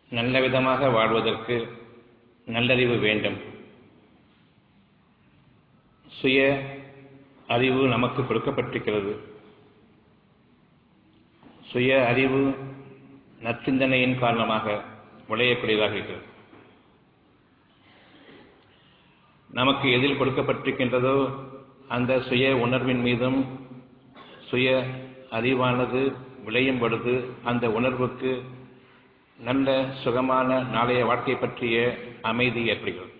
நல்ல விதமாக வாழ்வதற்கு நல்லறிவு வேண்டும் சுய அறிவு நமக்கு கொடுக்கப்பட்டிருக்கிறது சுய அறிவு நற்சிந்தனையின் காரணமாக விளையக்கூடியதாக இருக்கிறது நமக்கு எதில் கொடுக்கப்பட்டிருக்கின்றதோ அந்த சுய உணர்வின் மீதும் சுய அறிவானது விளையும் பொழுது அந்த உணர்வுக்கு நல்ல சுகமான நாளைய வாழ்க்கை பற்றிய அமைதி ஏற்படுகிறது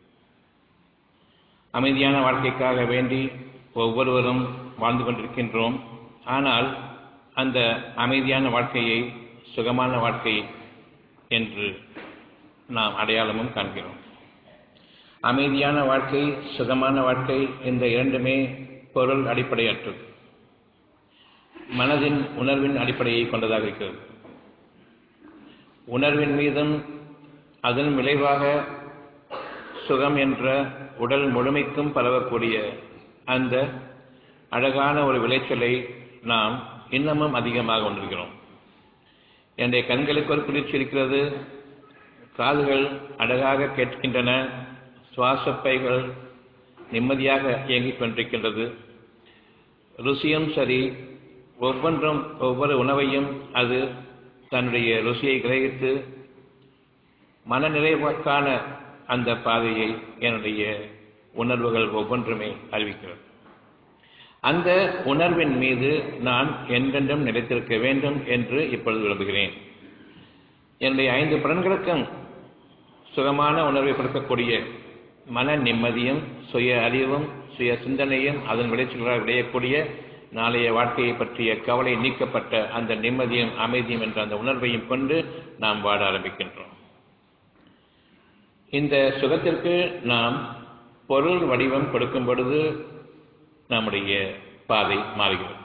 அமைதியான வாழ்க்கைக்காக வேண்டி ஒவ்வொருவரும் வாழ்ந்து கொண்டிருக்கின்றோம் ஆனால் அந்த அமைதியான வாழ்க்கையை சுகமான வாழ்க்கை என்று நாம் அடையாளமும் காண்கிறோம் அமைதியான வாழ்க்கை சுகமான வாழ்க்கை இந்த இரண்டுமே பொருள் அடிப்படையற்றது மனதின் உணர்வின் அடிப்படையை கொண்டதாக இருக்கிறது உணர்வின் மீதும் அதன் விளைவாக சுகம் என்ற உடல் முழுமைக்கும் பரவக்கூடிய அந்த அழகான ஒரு விளைச்சலை நாம் இன்னமும் அதிகமாக உணர்கிறோம் என்னுடைய கண்களுக்கு ஒரு குளிர்ச்சி இருக்கிறது காதுகள் அழகாக கேட்கின்றன சுவாசப்பைகள் நிம்மதியாக இயங்கிக் கொண்டிருக்கின்றது ருசியும் சரி ஒவ்வொன்றும் ஒவ்வொரு உணவையும் அது தன்னுடைய ருசியை கிரகித்து மனநிறைவுக்கான அந்த பாதையை என்னுடைய உணர்வுகள் ஒவ்வொன்றுமே அறிவிக்கிறது அந்த உணர்வின் மீது நான் என்றென்றும் நிலைத்திருக்க வேண்டும் என்று இப்பொழுது விரும்புகிறேன் என்னுடைய ஐந்து புலன்களுக்கும் சுகமான உணர்வை கொடுக்கக்கூடிய மன நிம்மதியும் சுய அறிவும் சுய சிந்தனையும் அதன் விளைச்சல்களாக விளையக்கூடிய நாளைய வாழ்க்கையை பற்றிய கவலை நீக்கப்பட்ட அந்த நிம்மதியும் அமைதியும் என்ற அந்த உணர்வையும் கொண்டு நாம் வாழ ஆரம்பிக்கின்றோம் இந்த சுகத்திற்கு நாம் பொருள் வடிவம் கொடுக்கும் பொழுது நம்முடைய பாதை மாறுகிறது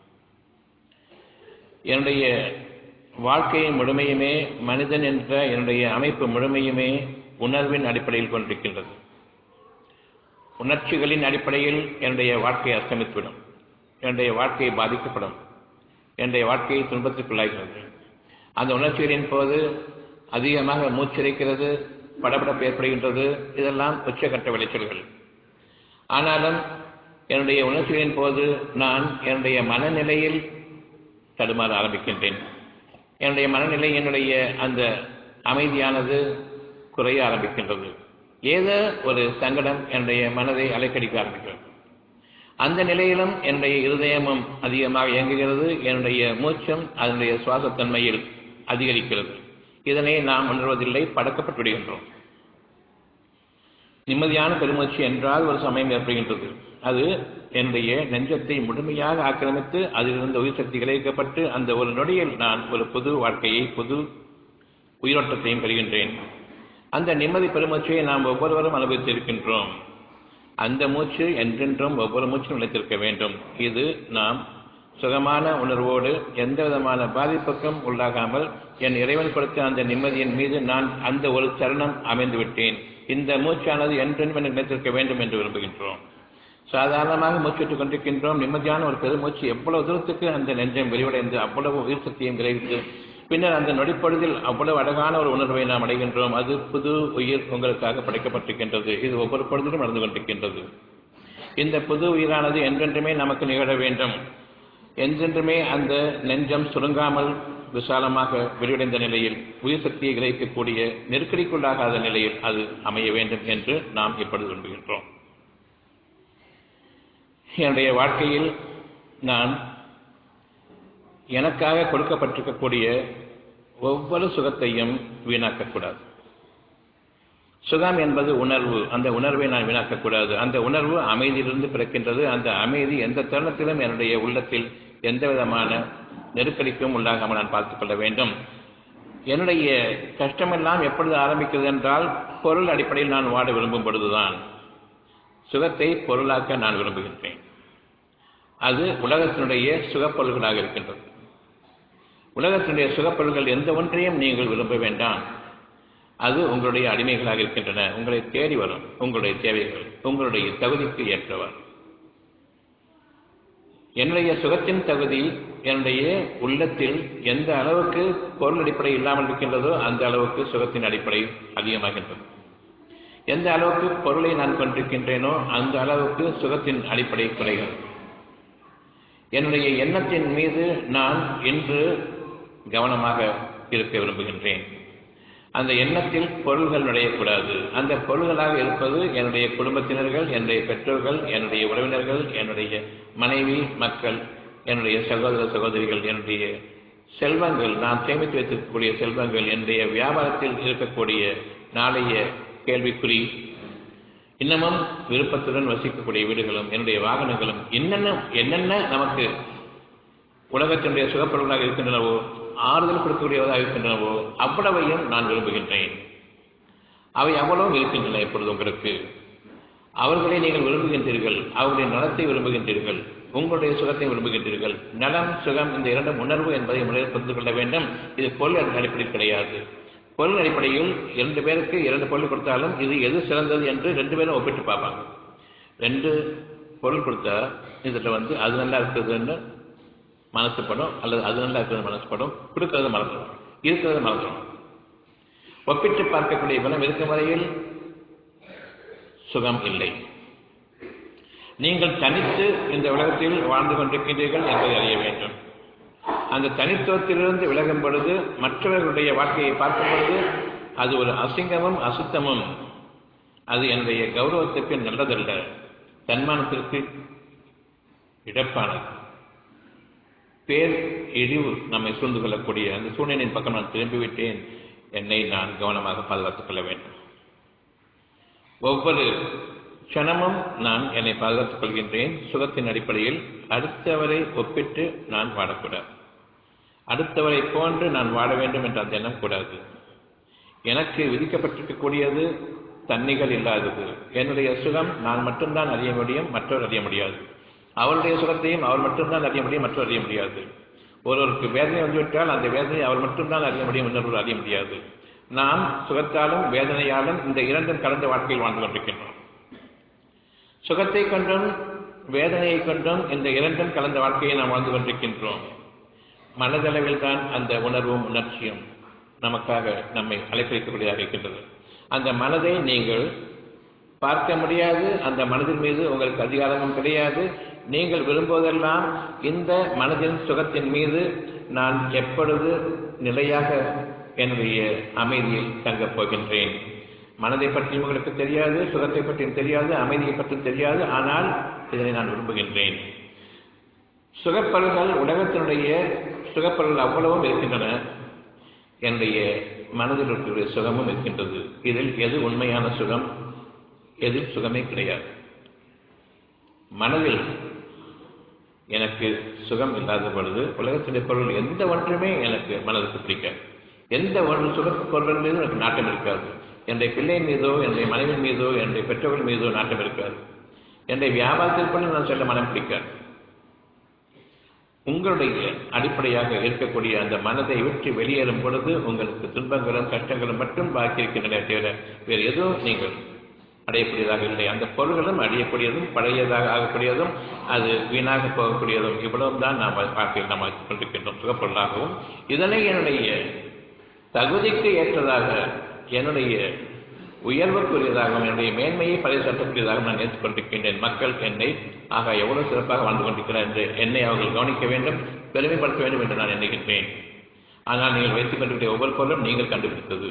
என்னுடைய வாழ்க்கையின் முழுமையுமே மனிதன் என்ற என்னுடைய அமைப்பு முழுமையுமே உணர்வின் அடிப்படையில் கொண்டிருக்கின்றது உணர்ச்சிகளின் அடிப்படையில் என்னுடைய வாழ்க்கை அஸ்தமித்துவிடும் என்னுடைய வாழ்க்கை பாதிக்கப்படும் என்னுடைய வாழ்க்கையை துன்பத்திற்குள்ளாகிறது அந்த உணர்ச்சிகளின் போது அதிகமாக மூச்சிறைக்கிறது படபடப்பு ஏற்படுகின்றது இதெல்லாம் உச்சகட்ட விளைச்சல்கள் ஆனாலும் என்னுடைய உணர்ச்சிகளின் போது நான் என்னுடைய மனநிலையில் தடுமாற ஆரம்பிக்கின்றேன் என்னுடைய மனநிலை என்னுடைய அந்த அமைதியானது குறைய ஆரம்பிக்கின்றது ஏதோ ஒரு சங்கடம் என்னுடைய மனதை அலைக்கடிக்க ஆரம்பிக்கிறது அந்த நிலையிலும் என்னுடைய இருதயமும் அதிகமாக இயங்குகிறது என்னுடைய மூச்சும் அதனுடைய சுவாசத்தன்மையில் அதிகரிக்கிறது இதனை நாம் உணர்வதில்லை படக்கப்பட்டு விடுகின்றோம் நிம்மதியான பெருமூச்சு என்றால் ஒரு சமயம் ஏற்படுகின்றது அது என்னுடைய நெஞ்சத்தை முழுமையாக ஆக்கிரமித்து அதிலிருந்து உயிர் சக்தி கிரகிக்கப்பட்டு அந்த ஒரு நொடியில் நான் ஒரு புது வாழ்க்கையை புது உயிரோட்டத்தையும் பெறுகின்றேன் அந்த நிம்மதி பெருமூச்சை நாம் ஒவ்வொருவரும் அனுபவித்திருக்கின்றோம் அந்த மூச்சு என்றென்றும் ஒவ்வொரு மூச்சும் நிலைத்திருக்க வேண்டும் இது நாம் சுகமான உணர்வோடு எந்த விதமான பாதிப்புக்கும் உள்ளாகாமல் என் இறைவன் கொடுத்த அந்த நிம்மதியின் மீது நான் அந்த ஒரு தருணம் அமைந்து விட்டேன் இந்த மூச்சானது என்றென்றும் எனக்கு நிலைத்திருக்க வேண்டும் என்று விரும்புகின்றோம் சாதாரணமாக மூச்சுட்டுக் கொண்டிருக்கின்றோம் நிம்மதியான ஒரு பெருமூச்சு எவ்வளவு தூரத்துக்கு அந்த நெஞ்சம் விரிவடைந்து அவ்வளவு உயிர் சக்தியும் விளைவித்து பின்னர் அந்த நொடிப்பொழுதில் அவ்வளவு அழகான ஒரு உணர்வை நாம் அடைகின்றோம் அது புது உயிர் உங்களுக்காக படைக்கப்பட்டிருக்கின்றது இது ஒவ்வொரு பொழுதிலும் நடந்து கொண்டிருக்கின்றது இந்த புது உயிரானது என்றென்றுமே நமக்கு நிகழ வேண்டும் என்றென்றுமே அந்த நெஞ்சம் சுருங்காமல் விசாலமாக விரிவடைந்த நிலையில் உயிர் சக்தியை கிரகிக்கக்கூடிய நெருக்கடிக்குள்ளாகாத நிலையில் அது அமைய வேண்டும் என்று நாம் இப்பொழுது விரும்புகின்றோம் என்னுடைய வாழ்க்கையில் நான் எனக்காக கொடுக்கப்பட்டிருக்கக்கூடிய ஒவ்வொரு சுகத்தையும் வீணாக்கக்கூடாது சுகம் என்பது உணர்வு அந்த உணர்வை நான் வீணாக்கக்கூடாது அந்த உணர்வு அமைதியிலிருந்து பிறக்கின்றது அந்த அமைதி எந்த தருணத்திலும் என்னுடைய உள்ளத்தில் எந்த விதமான நெருக்கடிக்கும் உள்ளாகாமல் நான் பார்த்துக் கொள்ள வேண்டும் என்னுடைய கஷ்டமெல்லாம் எப்பொழுது ஆரம்பிக்கிறது என்றால் பொருள் அடிப்படையில் நான் வாட விரும்பும் பொழுதுதான் சுகத்தை பொருளாக்க நான் விரும்புகின்றேன் அது உலகத்தினுடைய சுகப்பொருள்களாக இருக்கின்றது உலகத்தினுடைய சுகப்பொருள்கள் எந்த ஒன்றையும் நீங்கள் விரும்ப வேண்டாம் அது உங்களுடைய அடிமைகளாக இருக்கின்றன உங்களை தேடி வரும் உங்களுடைய தேவைகள் உங்களுடைய தகுதிக்கு ஏற்றவர் என்னுடைய சுகத்தின் தகுதி என்னுடைய உள்ளத்தில் எந்த அளவுக்கு பொருள் அடிப்படை இல்லாமல் இருக்கின்றதோ அந்த அளவுக்கு சுகத்தின் அடிப்படை அதிகமாகின்றது எந்த அளவுக்கு பொருளை நான் கொண்டிருக்கின்றேனோ அந்த அளவுக்கு சுகத்தின் அடிப்படை குறைகிறது என்னுடைய எண்ணத்தின் மீது நான் இன்று கவனமாக இருக்க விரும்புகின்றேன் அந்த எண்ணத்தில் பொருள்கள் நுழையக்கூடாது அந்த பொருள்களாக இருப்பது என்னுடைய குடும்பத்தினர்கள் என்னுடைய பெற்றோர்கள் என்னுடைய உறவினர்கள் என்னுடைய மனைவி மக்கள் என்னுடைய சகோதர சகோதரிகள் என்னுடைய செல்வங்கள் நான் சேமித்து வைத்திருக்கக்கூடிய செல்வங்கள் என்னுடைய வியாபாரத்தில் இருக்கக்கூடிய நாளைய கேள்விக்குறி இன்னமும் விருப்பத்துடன் வசிக்கக்கூடிய வீடுகளும் என்னுடைய வாகனங்களும் என்னென்ன என்னென்ன நமக்கு உலகத்தினுடைய சுகப்பொருளாக இருக்கின்றனவோ ஆறுதல் கொடுக்கக்கூடியவதாக இருக்கின்றனவோ அவ்வளவையும் நான் விரும்புகின்றேன் அவை அவ்வளவும் இருக்கின்றன இப்பொழுது உங்களுக்கு அவர்களை நீங்கள் விரும்புகின்றீர்கள் அவர்களுடைய நலத்தை விரும்புகின்றீர்கள் உங்களுடைய சுகத்தை விரும்புகின்றீர்கள் நலம் சுகம் இந்த இரண்டும் உணர்வு என்பதை முறையில் புரிந்து கொள்ள வேண்டும் இது பொருள் அடிப்படையில் கிடையாது பொருள் அடிப்படையில் இரண்டு பேருக்கு இரண்டு பொருள் கொடுத்தாலும் இது எது சிறந்தது என்று ரெண்டு பேரும் ஒப்பிட்டு பார்ப்பாங்க ரெண்டு பொருள் கொடுத்தா இதில் வந்து அது நல்லா இருக்குதுன்னு மனசு படம் அல்லது அது நல்லா இருக்கிறது மனசு படம் கொடுக்கறது மறந்துடும் இருக்கிறது மறந்துடும் ஒப்பிட்டு பார்க்கக்கூடிய குணம் இருக்கும் வரையில் சுகம் இல்லை நீங்கள் தனித்து இந்த உலகத்தில் வாழ்ந்து கொண்டிருக்கின்றீர்கள் என்பதை அறிய வேண்டும் அந்த தனித்துவத்திலிருந்து விலகும் பொழுது மற்றவர்களுடைய வாழ்க்கையை பார்க்கும் பொழுது அது ஒரு அசிங்கமும் அசுத்தமும் அது என்னுடைய கௌரவத்திற்கு நல்லதல்ல தன்மானத்திற்கு இழப்பானது பேர் இழிவு நம்மை சூழ்ந்து கொள்ளக்கூடிய அந்த சூழ்நிலையின் பக்கம் நான் திரும்பிவிட்டேன் என்னை நான் கவனமாக பாதுகாத்துக் கொள்ள வேண்டும் ஒவ்வொரு க்ஷணமும் நான் என்னை பாதுகாத்துக் கொள்கின்றேன் சுகத்தின் அடிப்படையில் அடுத்தவரை ஒப்பிட்டு நான் வாழக்கூடாது அடுத்தவரை போன்று நான் வாழ வேண்டும் என்ற அந்த எண்ணம் கூடாது எனக்கு விதிக்கப்பட்டிருக்கக்கூடியது தன்னிகள் இல்லாதது என்னுடைய சுகம் நான் மட்டும்தான் அறிய முடியும் மற்றவர் அறிய முடியாது அவருடைய சுகத்தையும் அவர் மட்டும்தான் அறிய முடியும் மற்றவர் அறிய முடியாது ஒருவருக்கு வேதனை வந்துவிட்டால் அந்த வேதனையை அவர் மட்டும்தான் அறிய முடியும் இன்னொருவர் அறிய முடியாது நாம் சுகத்தாலும் வேதனையாலும் இந்த இரண்டும் கலந்த வாழ்க்கையில் வாழ்ந்து கொண்டிருக்கின்றோம் சுகத்தை கொண்டும் வேதனையை கொண்டும் இந்த இரண்டும் கலந்த வாழ்க்கையை நாம் வாழ்ந்து கொண்டிருக்கின்றோம் மனதளவில் தான் அந்த உணர்வும் உணர்ச்சியும் நமக்காக நம்மை அலைக்கழிக்கக்கூடியதாக இருக்கின்றது அந்த மனதை நீங்கள் பார்க்க முடியாது அந்த மனதின் மீது உங்களுக்கு அதிகாரமும் கிடையாது நீங்கள் விரும்புவதெல்லாம் இந்த மனதின் சுகத்தின் மீது நான் எப்பொழுது நிலையாக என்னுடைய அமைதியில் தங்கப் போகின்றேன் மனதை பற்றி உங்களுக்கு தெரியாது சுகத்தை பற்றியும் தெரியாது அமைதியை பற்றியும் தெரியாது ஆனால் இதனை நான் விரும்புகின்றேன் சுகப்பொருள்கள் உலகத்தினுடைய சுகப்பொருள்கள் அவ்வளவும் இருக்கின்றன என்னுடைய மனதில் இருக்கக்கூடிய சுகமும் இருக்கின்றது இதில் எது உண்மையான சுகம் எதில் சுகமே கிடையாது மனதில் எனக்கு சுகம் இல்லாத பொழுது உலகத்தினுடைய பொருள் எந்த ஒன்றுமே எனக்கு மனதுக்கு பிடிக்காது எந்த ஒன்று சுக பொருள் மீதும் எனக்கு நாட்டம் இருக்காது என்னுடைய பிள்ளை மீதோ என்னுடைய மனைவி மீதோ என்னுடைய பெற்றோர்கள் மீதோ நாட்டம் இருக்காது என்னுடைய வியாபாரத்தில் கூட நான் சொல்ல மனம் பிடிக்காது உங்களுடைய அடிப்படையாக இருக்கக்கூடிய அந்த மனதை விட்டு வெளியேறும் பொழுது உங்களுக்கு துன்பங்களும் கஷ்டங்களும் மட்டும் பாக்கி இருக்கின்றன தவிர வேறு எதுவும் நீங்கள் அடையக்கூடியதாக இல்லை அந்த பொருள்களும் அடையக்கூடியதும் பழையதாக ஆகக்கூடியதும் அது வீணாக போகக்கூடியதும் இவ்வளவும் தான் நாம் வாழ்க்கையில் நாம் கொண்டிருக்கின்றோம் சுகப்பொருளாகவும் இதனை என்னுடைய தகுதிக்கு ஏற்றதாக என்னுடைய உயர்வுக்குரியதாகவும் என்னுடைய மேன்மையை பறைசாற்றக்கூடியதாகவும் நான் ஏற்றுக்கொண்டிருக்கின்றேன் மக்கள் என்னை ஆக எவ்வளவு சிறப்பாக வாழ்ந்து கொண்டிருக்கிறார் என்று என்னை அவர்கள் கவனிக்க வேண்டும் பெருமைப்படுத்த வேண்டும் என்று நான் எண்ணுகின்றேன் ஆனால் நீங்கள் வைத்துக் கொண்டிருக்கிற ஒவ்வொரு பொருளும் நீங்கள் கண்டுபிடித்தது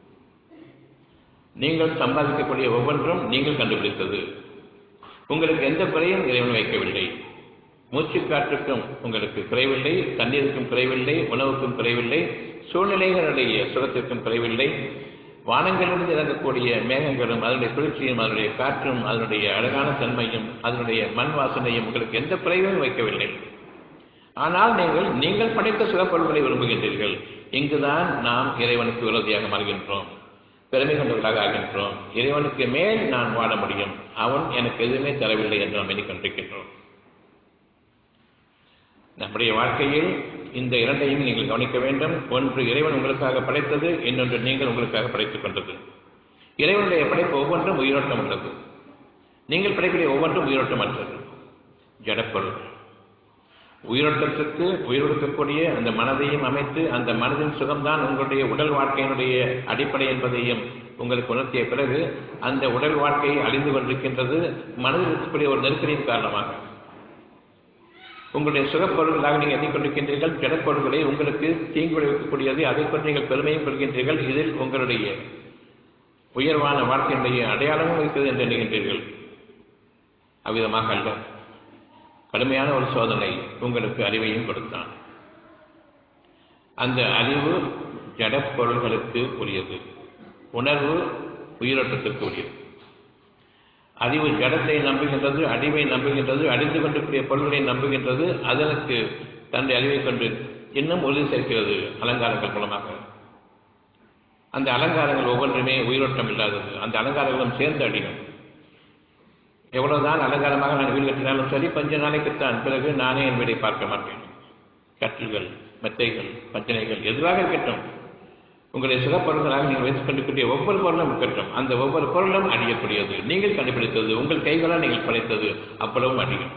நீங்கள் சம்பாதிக்கக்கூடிய ஒவ்வொன்றும் நீங்கள் கண்டுபிடித்தது உங்களுக்கு எந்த குறையும் இறைவன் வைக்கவில்லை மூச்சு காற்றுக்கும் உங்களுக்கு குறைவில்லை தண்ணீருக்கும் குறைவில்லை உணவுக்கும் குறைவில்லை சூழ்நிலைகளுடைய சுகத்திற்கும் குறைவில்லை வானங்களிலிருந்து இறங்கக்கூடிய மேகங்களும் அதனுடைய குளிர்ச்சியும் அதனுடைய காற்றும் அதனுடைய அழகான தன்மையும் அதனுடைய மண் வாசனையும் உங்களுக்கு எந்த குறைவும் வைக்கவில்லை ஆனால் நீங்கள் நீங்கள் படைத்த சுகப்பொருள்களை விரும்புகின்றீர்கள் இங்குதான் நாம் இறைவனுக்கு விரோதியாக மாறுகின்றோம் பெருமை கொண்டவர்களாக ஆகின்றோம் இறைவனுக்கு மேல் நான் வாழ முடியும் அவன் எனக்கு எதுவுமே தரவில்லை என்று நாம் எண்ணிக்கொண்டிருக்கின்றோம் நம்முடைய வாழ்க்கையில் இந்த இரண்டையும் நீங்கள் கவனிக்க வேண்டும் ஒன்று இறைவன் உங்களுக்காக படைத்தது இன்னொன்று நீங்கள் உங்களுக்காக படைத்துக் கொண்டது இறைவனுடைய படைப்பு ஒவ்வொன்றும் உயிரோட்டம் உள்ளது நீங்கள் படைக்கக்கூடிய ஒவ்வொன்றும் உயிரோட்டமற்றது ஜடப்பொருள் உயிரோட்டத்திற்கு உயிரோட்டக்கூடிய அந்த மனதையும் அமைத்து அந்த மனதின் சுகம்தான் உங்களுடைய உடல் வாழ்க்கையினுடைய அடிப்படை என்பதையும் உங்களுக்கு உணர்த்திய பிறகு அந்த உடல் வாழ்க்கை அழிந்து கொண்டிருக்கின்றது மனதில் இருக்கக்கூடிய ஒரு நெருக்கடியின் காரணமாக உங்களுடைய சுகப்பொருள்களாக நீங்கள் எண்ணிக்கொண்டிருக்கின்றீர்கள் ஜடப்பொருள்களை உங்களுக்கு தீங்கு விளைவிக்கக்கூடியது அதை கொண்டு நீங்கள் பெருமையும் கொள்கின்றீர்கள் இதில் உங்களுடைய உயர்வான வாழ்க்கையினுடைய அடையாளமும் இருக்கிறது என்று எண்ணுகின்றீர்கள் அவ்விதமாக அல்ல கடுமையான ஒரு சோதனை உங்களுக்கு அறிவையும் கொடுத்தான் அந்த அறிவு ஜடப்பொருள்களுக்கு உரியது உணர்வு உயிரோட்டத்திற்கு உரியது அறிவு ஜடத்தை நம்புகின்றது அறிவை நம்புகின்றது அழிந்து கொண்டிருக்கிற பொருள்களை நம்புகின்றது அதற்கு தன்னுடைய அறிவை கொண்டு இன்னும் உறுதி சேர்க்கிறது அலங்காரங்கள் மூலமாக அந்த அலங்காரங்கள் ஒவ்வொன்றுமே உயிரோட்டம் இல்லாதது அந்த அலங்காரங்களும் சேர்ந்து அடியும் எவ்வளவுதான் அலங்காரமாக நான் வீடு கட்டினாலும் சரி கொஞ்ச நாளைக்குத்தான் பிறகு நானே என் வீடை பார்க்க மாட்டேன் கற்றுகள் மெத்தைகள் பஞ்சனைகள் எதுவாக இருக்கட்டும் உங்களுடைய சுகப்பொருள்களாக நீங்கள் வைத்துக் கொண்டிருக்கிற ஒவ்வொரு பொருளும் இருக்கட்டும் அந்த ஒவ்வொரு பொருளும் அழியக்கூடியது நீங்கள் கண்டுபிடித்தது உங்கள் கைகளால் நீங்கள் படைத்தது அவ்வளவும் அழியும்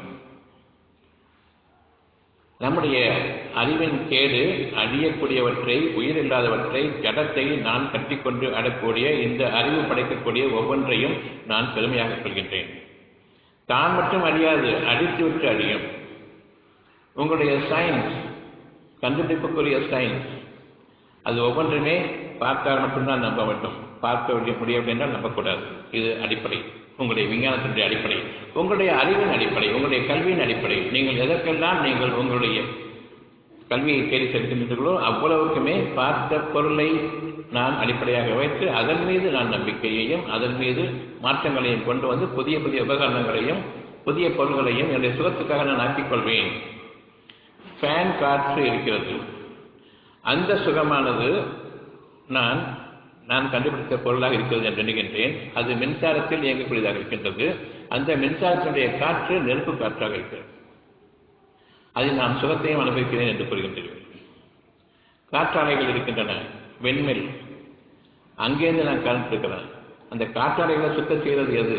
நம்முடைய அறிவின் கேடு அழியக்கூடியவற்றை உயிர் இல்லாதவற்றை ஜடத்தை நான் கட்டிக்கொண்டு அடக்கூடிய இந்த அறிவு படைக்கக்கூடிய ஒவ்வொன்றையும் நான் பெருமையாக கொள்கின்றேன் தான் மட்டும் அழியாது அழித்துவிட்டு அழியும் உங்களுடைய சயின்ஸ் கண்டுபிடிப்புக்குரிய சயின்ஸ் அது ஒவ்வொன்றுமே பார்த்தால் மட்டும்தான் நம்ப வேண்டும் பார்க்க வேண்டிய முடியவில்லை என்றால் நம்பக்கூடாது இது அடிப்படை உங்களுடைய விஞ்ஞானத்தினுடைய அடிப்படை உங்களுடைய அறிவின் அடிப்படை உங்களுடைய கல்வியின் அடிப்படை நீங்கள் எதற்கெல்லாம் நீங்கள் உங்களுடைய கல்வியை தேடி செல்கின்றீர்களோ அவ்வளவுக்குமே பார்த்த பொருளை நான் அடிப்படையாக வைத்து அதன் மீது நான் நம்பிக்கையையும் அதன் மீது மாற்றங்களையும் கொண்டு வந்து புதிய புதிய உபகரணங்களையும் புதிய பொருள்களையும் என்னுடைய சுகத்துக்காக நான் ஆக்கிக் கொள்வேன் ஃபேன் காற்று இருக்கிறது அந்த சுகமானது நான் நான் கண்டுபிடித்த பொருளாக இருக்கிறது என்று எண்ணுகின்றேன் அது மின்சாரத்தில் இயங்கக்கூடியதாக இருக்கின்றது அந்த மின்சாரத்தினுடைய காற்று நெருப்பு காற்றாக இருக்கிறது அதில் நான் சுகத்தையும் அனுபவிக்கிறேன் என்று கூறுகின்றீர்கள் காற்றாலைகள் இருக்கின்றன வெண்மில் அங்கேருந்து நான் கலந்துருக்கிறேன் அந்த காற்றாலைகளை சுத்தம் செய்வது எது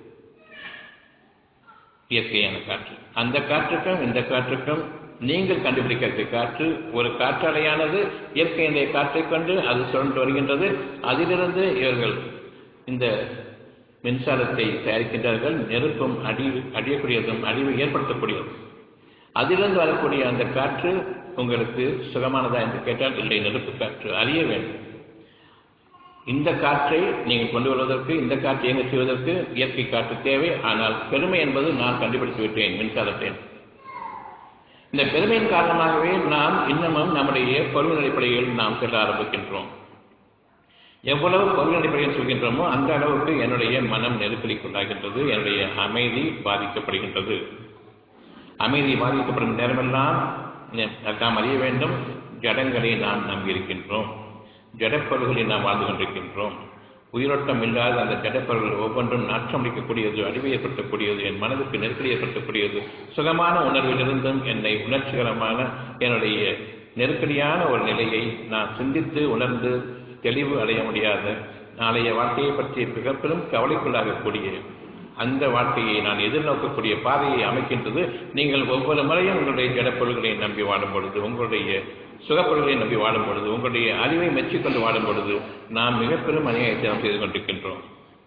இயற்கையான காற்று அந்த காற்றுக்கும் இந்த காற்றுக்கும் நீங்கள் கண்டுபிடிக்கிற காற்று ஒரு காற்றாலையானது இயற்கையினுடைய காற்றை கொண்டு அது சுழன்று வருகின்றது அதிலிருந்து இவர்கள் இந்த மின்சாரத்தை தயாரிக்கின்றார்கள் நெருப்பும் அடி அடியக்கூடியதும் அழிவு ஏற்படுத்தக்கூடியதும் அதிலிருந்து வரக்கூடிய அந்த காற்று உங்களுக்கு சுகமானதா என்று கேட்டால் இல்லை நெருப்பு காற்று அறிய வேண்டும் இந்த காற்றை நீங்கள் கொண்டு வருவதற்கு இந்த காற்றை இயங்க செய்வதற்கு இயற்கை காற்று தேவை ஆனால் பெருமை என்பது நான் கண்டுபிடித்து விட்டேன் மின்சாரத்தை இந்த பெருமையின் காரணமாகவே நாம் இன்னமும் நம்முடைய பொருள் அடிப்படையில் நாம் செல்ல ஆரம்பிக்கின்றோம் எவ்வளவு பொருள் அடிப்படையில் சொல்கின்றோமோ அந்த அளவுக்கு என்னுடைய மனம் நெருக்கடிக்குள்ளாகின்றது என்னுடைய அமைதி பாதிக்கப்படுகின்றது அமைதி பாதிக்கப்படும் நேரமெல்லாம் நாம் அறிய வேண்டும் ஜடங்களை நாம் நம்பியிருக்கின்றோம் ஜடப்பொருள்களை நாம் வாழ்ந்து கொண்டிருக்கின்றோம் உயிரோட்டம் இல்லாத அந்த ஜடப்பொருள்கள் ஒவ்வொன்றும் நாற்றம் அளிக்கக்கூடியது அழிவை ஏற்படுத்தக்கூடியது என் மனதுக்கு நெருக்கடி ஏற்படுத்தக்கூடியது சுகமான உணர்விலிருந்தும் என்னை உணர்ச்சிகரமான என்னுடைய நெருக்கடியான ஒரு நிலையை நான் சிந்தித்து உணர்ந்து தெளிவு அடைய முடியாத நாளைய வாழ்க்கையை பற்றி மிக பெரும் கவலைக்குள்ளாகக்கூடிய அந்த வாழ்க்கையை நான் எதிர்நோக்கக்கூடிய பாதையை அமைக்கின்றது நீங்கள் ஒவ்வொரு முறையும் உங்களுடைய ஜடப்பொருள்களை நம்பி வாழும் பொழுது உங்களுடைய சுகப்பொருள்களை நம்பி வாழும் பொழுது உங்களுடைய அறிவை மெச்சிக்கொண்டு வாழும் பொழுது நாம் மிக பெரும் அநியாயத்தை நாம் செய்து கொண்டிருக்கின்றோம்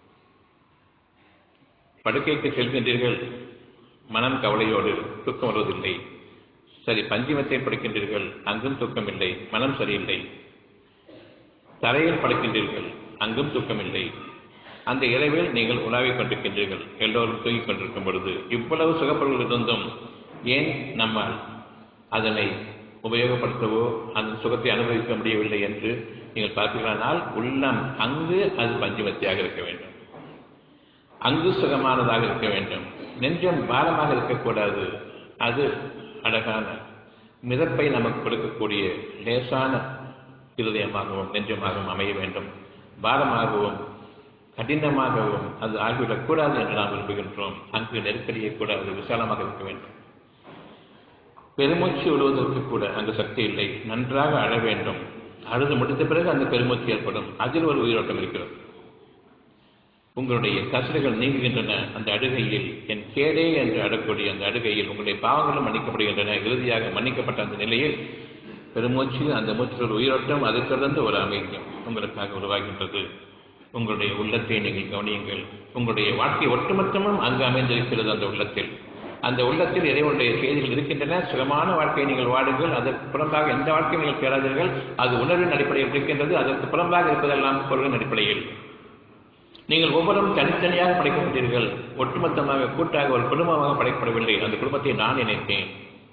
படுக்கைக்கு செல்கின்றீர்கள் மனம் கவலையோடு தூக்கம் வருவதில்லை சரி பஞ்சிமத்தை படுக்கின்றீர்கள் அங்கும் தூக்கம் இல்லை மனம் சரியில்லை தரையில் படுக்கின்றீர்கள் அங்கும் தூக்கமில்லை அந்த இரவில் நீங்கள் உலாவிக் கொண்டிருக்கின்றீர்கள் எல்லோரும் தூங்கிக் கொண்டிருக்கும் பொழுது இவ்வளவு சுகப்பொருள் இருந்தும் ஏன் நம்மால் அதனை உபயோகப்படுத்தவோ அந்த சுகத்தை அனுபவிக்க முடியவில்லை என்று நீங்கள் பார்ப்பீர்களானால் உள்ளம் அங்கு அது பஞ்சுமத்தியாக இருக்க வேண்டும் அங்கு சுகமானதாக இருக்க வேண்டும் நெஞ்சம் பாரமாக இருக்கக்கூடாது அது அழகான மிதப்பை நமக்கு கொடுக்கக்கூடிய லேசான இருதயமாகவும் நெஞ்சமாகவும் அமைய வேண்டும் பாரமாகவும் கடினமாகவும் அது ஆகிவிடக்கூடாது என்று நாம் விரும்புகின்றோம் அங்கு நெருக்கடியை கூடாது விசாலமாக இருக்க வேண்டும் பெருமூச்சு விடுவதற்கு கூட அங்கு சக்தி இல்லை நன்றாக அழ வேண்டும் அழுது முடித்த பிறகு அந்த பெருமூச்சு ஏற்படும் அதில் ஒரு உயிரோட்டம் இருக்கிறது உங்களுடைய கசடுகள் நீங்குகின்றன அந்த அழுகையில் என் கேடே என்று அடக்கூடிய அந்த அழுகையில் உங்களுடைய பாவங்களும் மன்னிக்கப்படுகின்றன இறுதியாக மன்னிக்கப்பட்ட அந்த நிலையில் பெருமூச்சு அந்த மூச்சில் உயிரோட்டம் அதை தொடர்ந்து ஒரு அமைதியம் உங்களுக்காக உருவாகின்றது உங்களுடைய உள்ளத்தை நீங்கள் கவனியுங்கள் உங்களுடைய வாழ்க்கை ஒட்டுமொத்தமும் அங்கு அமைந்திருக்கிறது அந்த உள்ளத்தில் அந்த உள்ளத்தில் இறைவனுடைய செய்திகள் இருக்கின்றன சுகமான வாழ்க்கையை நீங்கள் வாடுங்கள் அதற்கு புறம்பாக எந்த வாழ்க்கையை நீங்கள் தேடாதீர்கள் அது உணர்வின் அடிப்படையில் இருக்கின்றது அதற்கு புறம்பாக இருப்பதெல்லாம் பொருளின் அடிப்படையில் நீங்கள் ஒவ்வொருவரும் தனித்தனியாக படைக்கப்பட்டீர்கள் ஒட்டுமொத்தமாக கூட்டாக ஒரு குடும்பமாக படைக்கப்படவில்லை அந்த குடும்பத்தை நான் நினைத்தேன்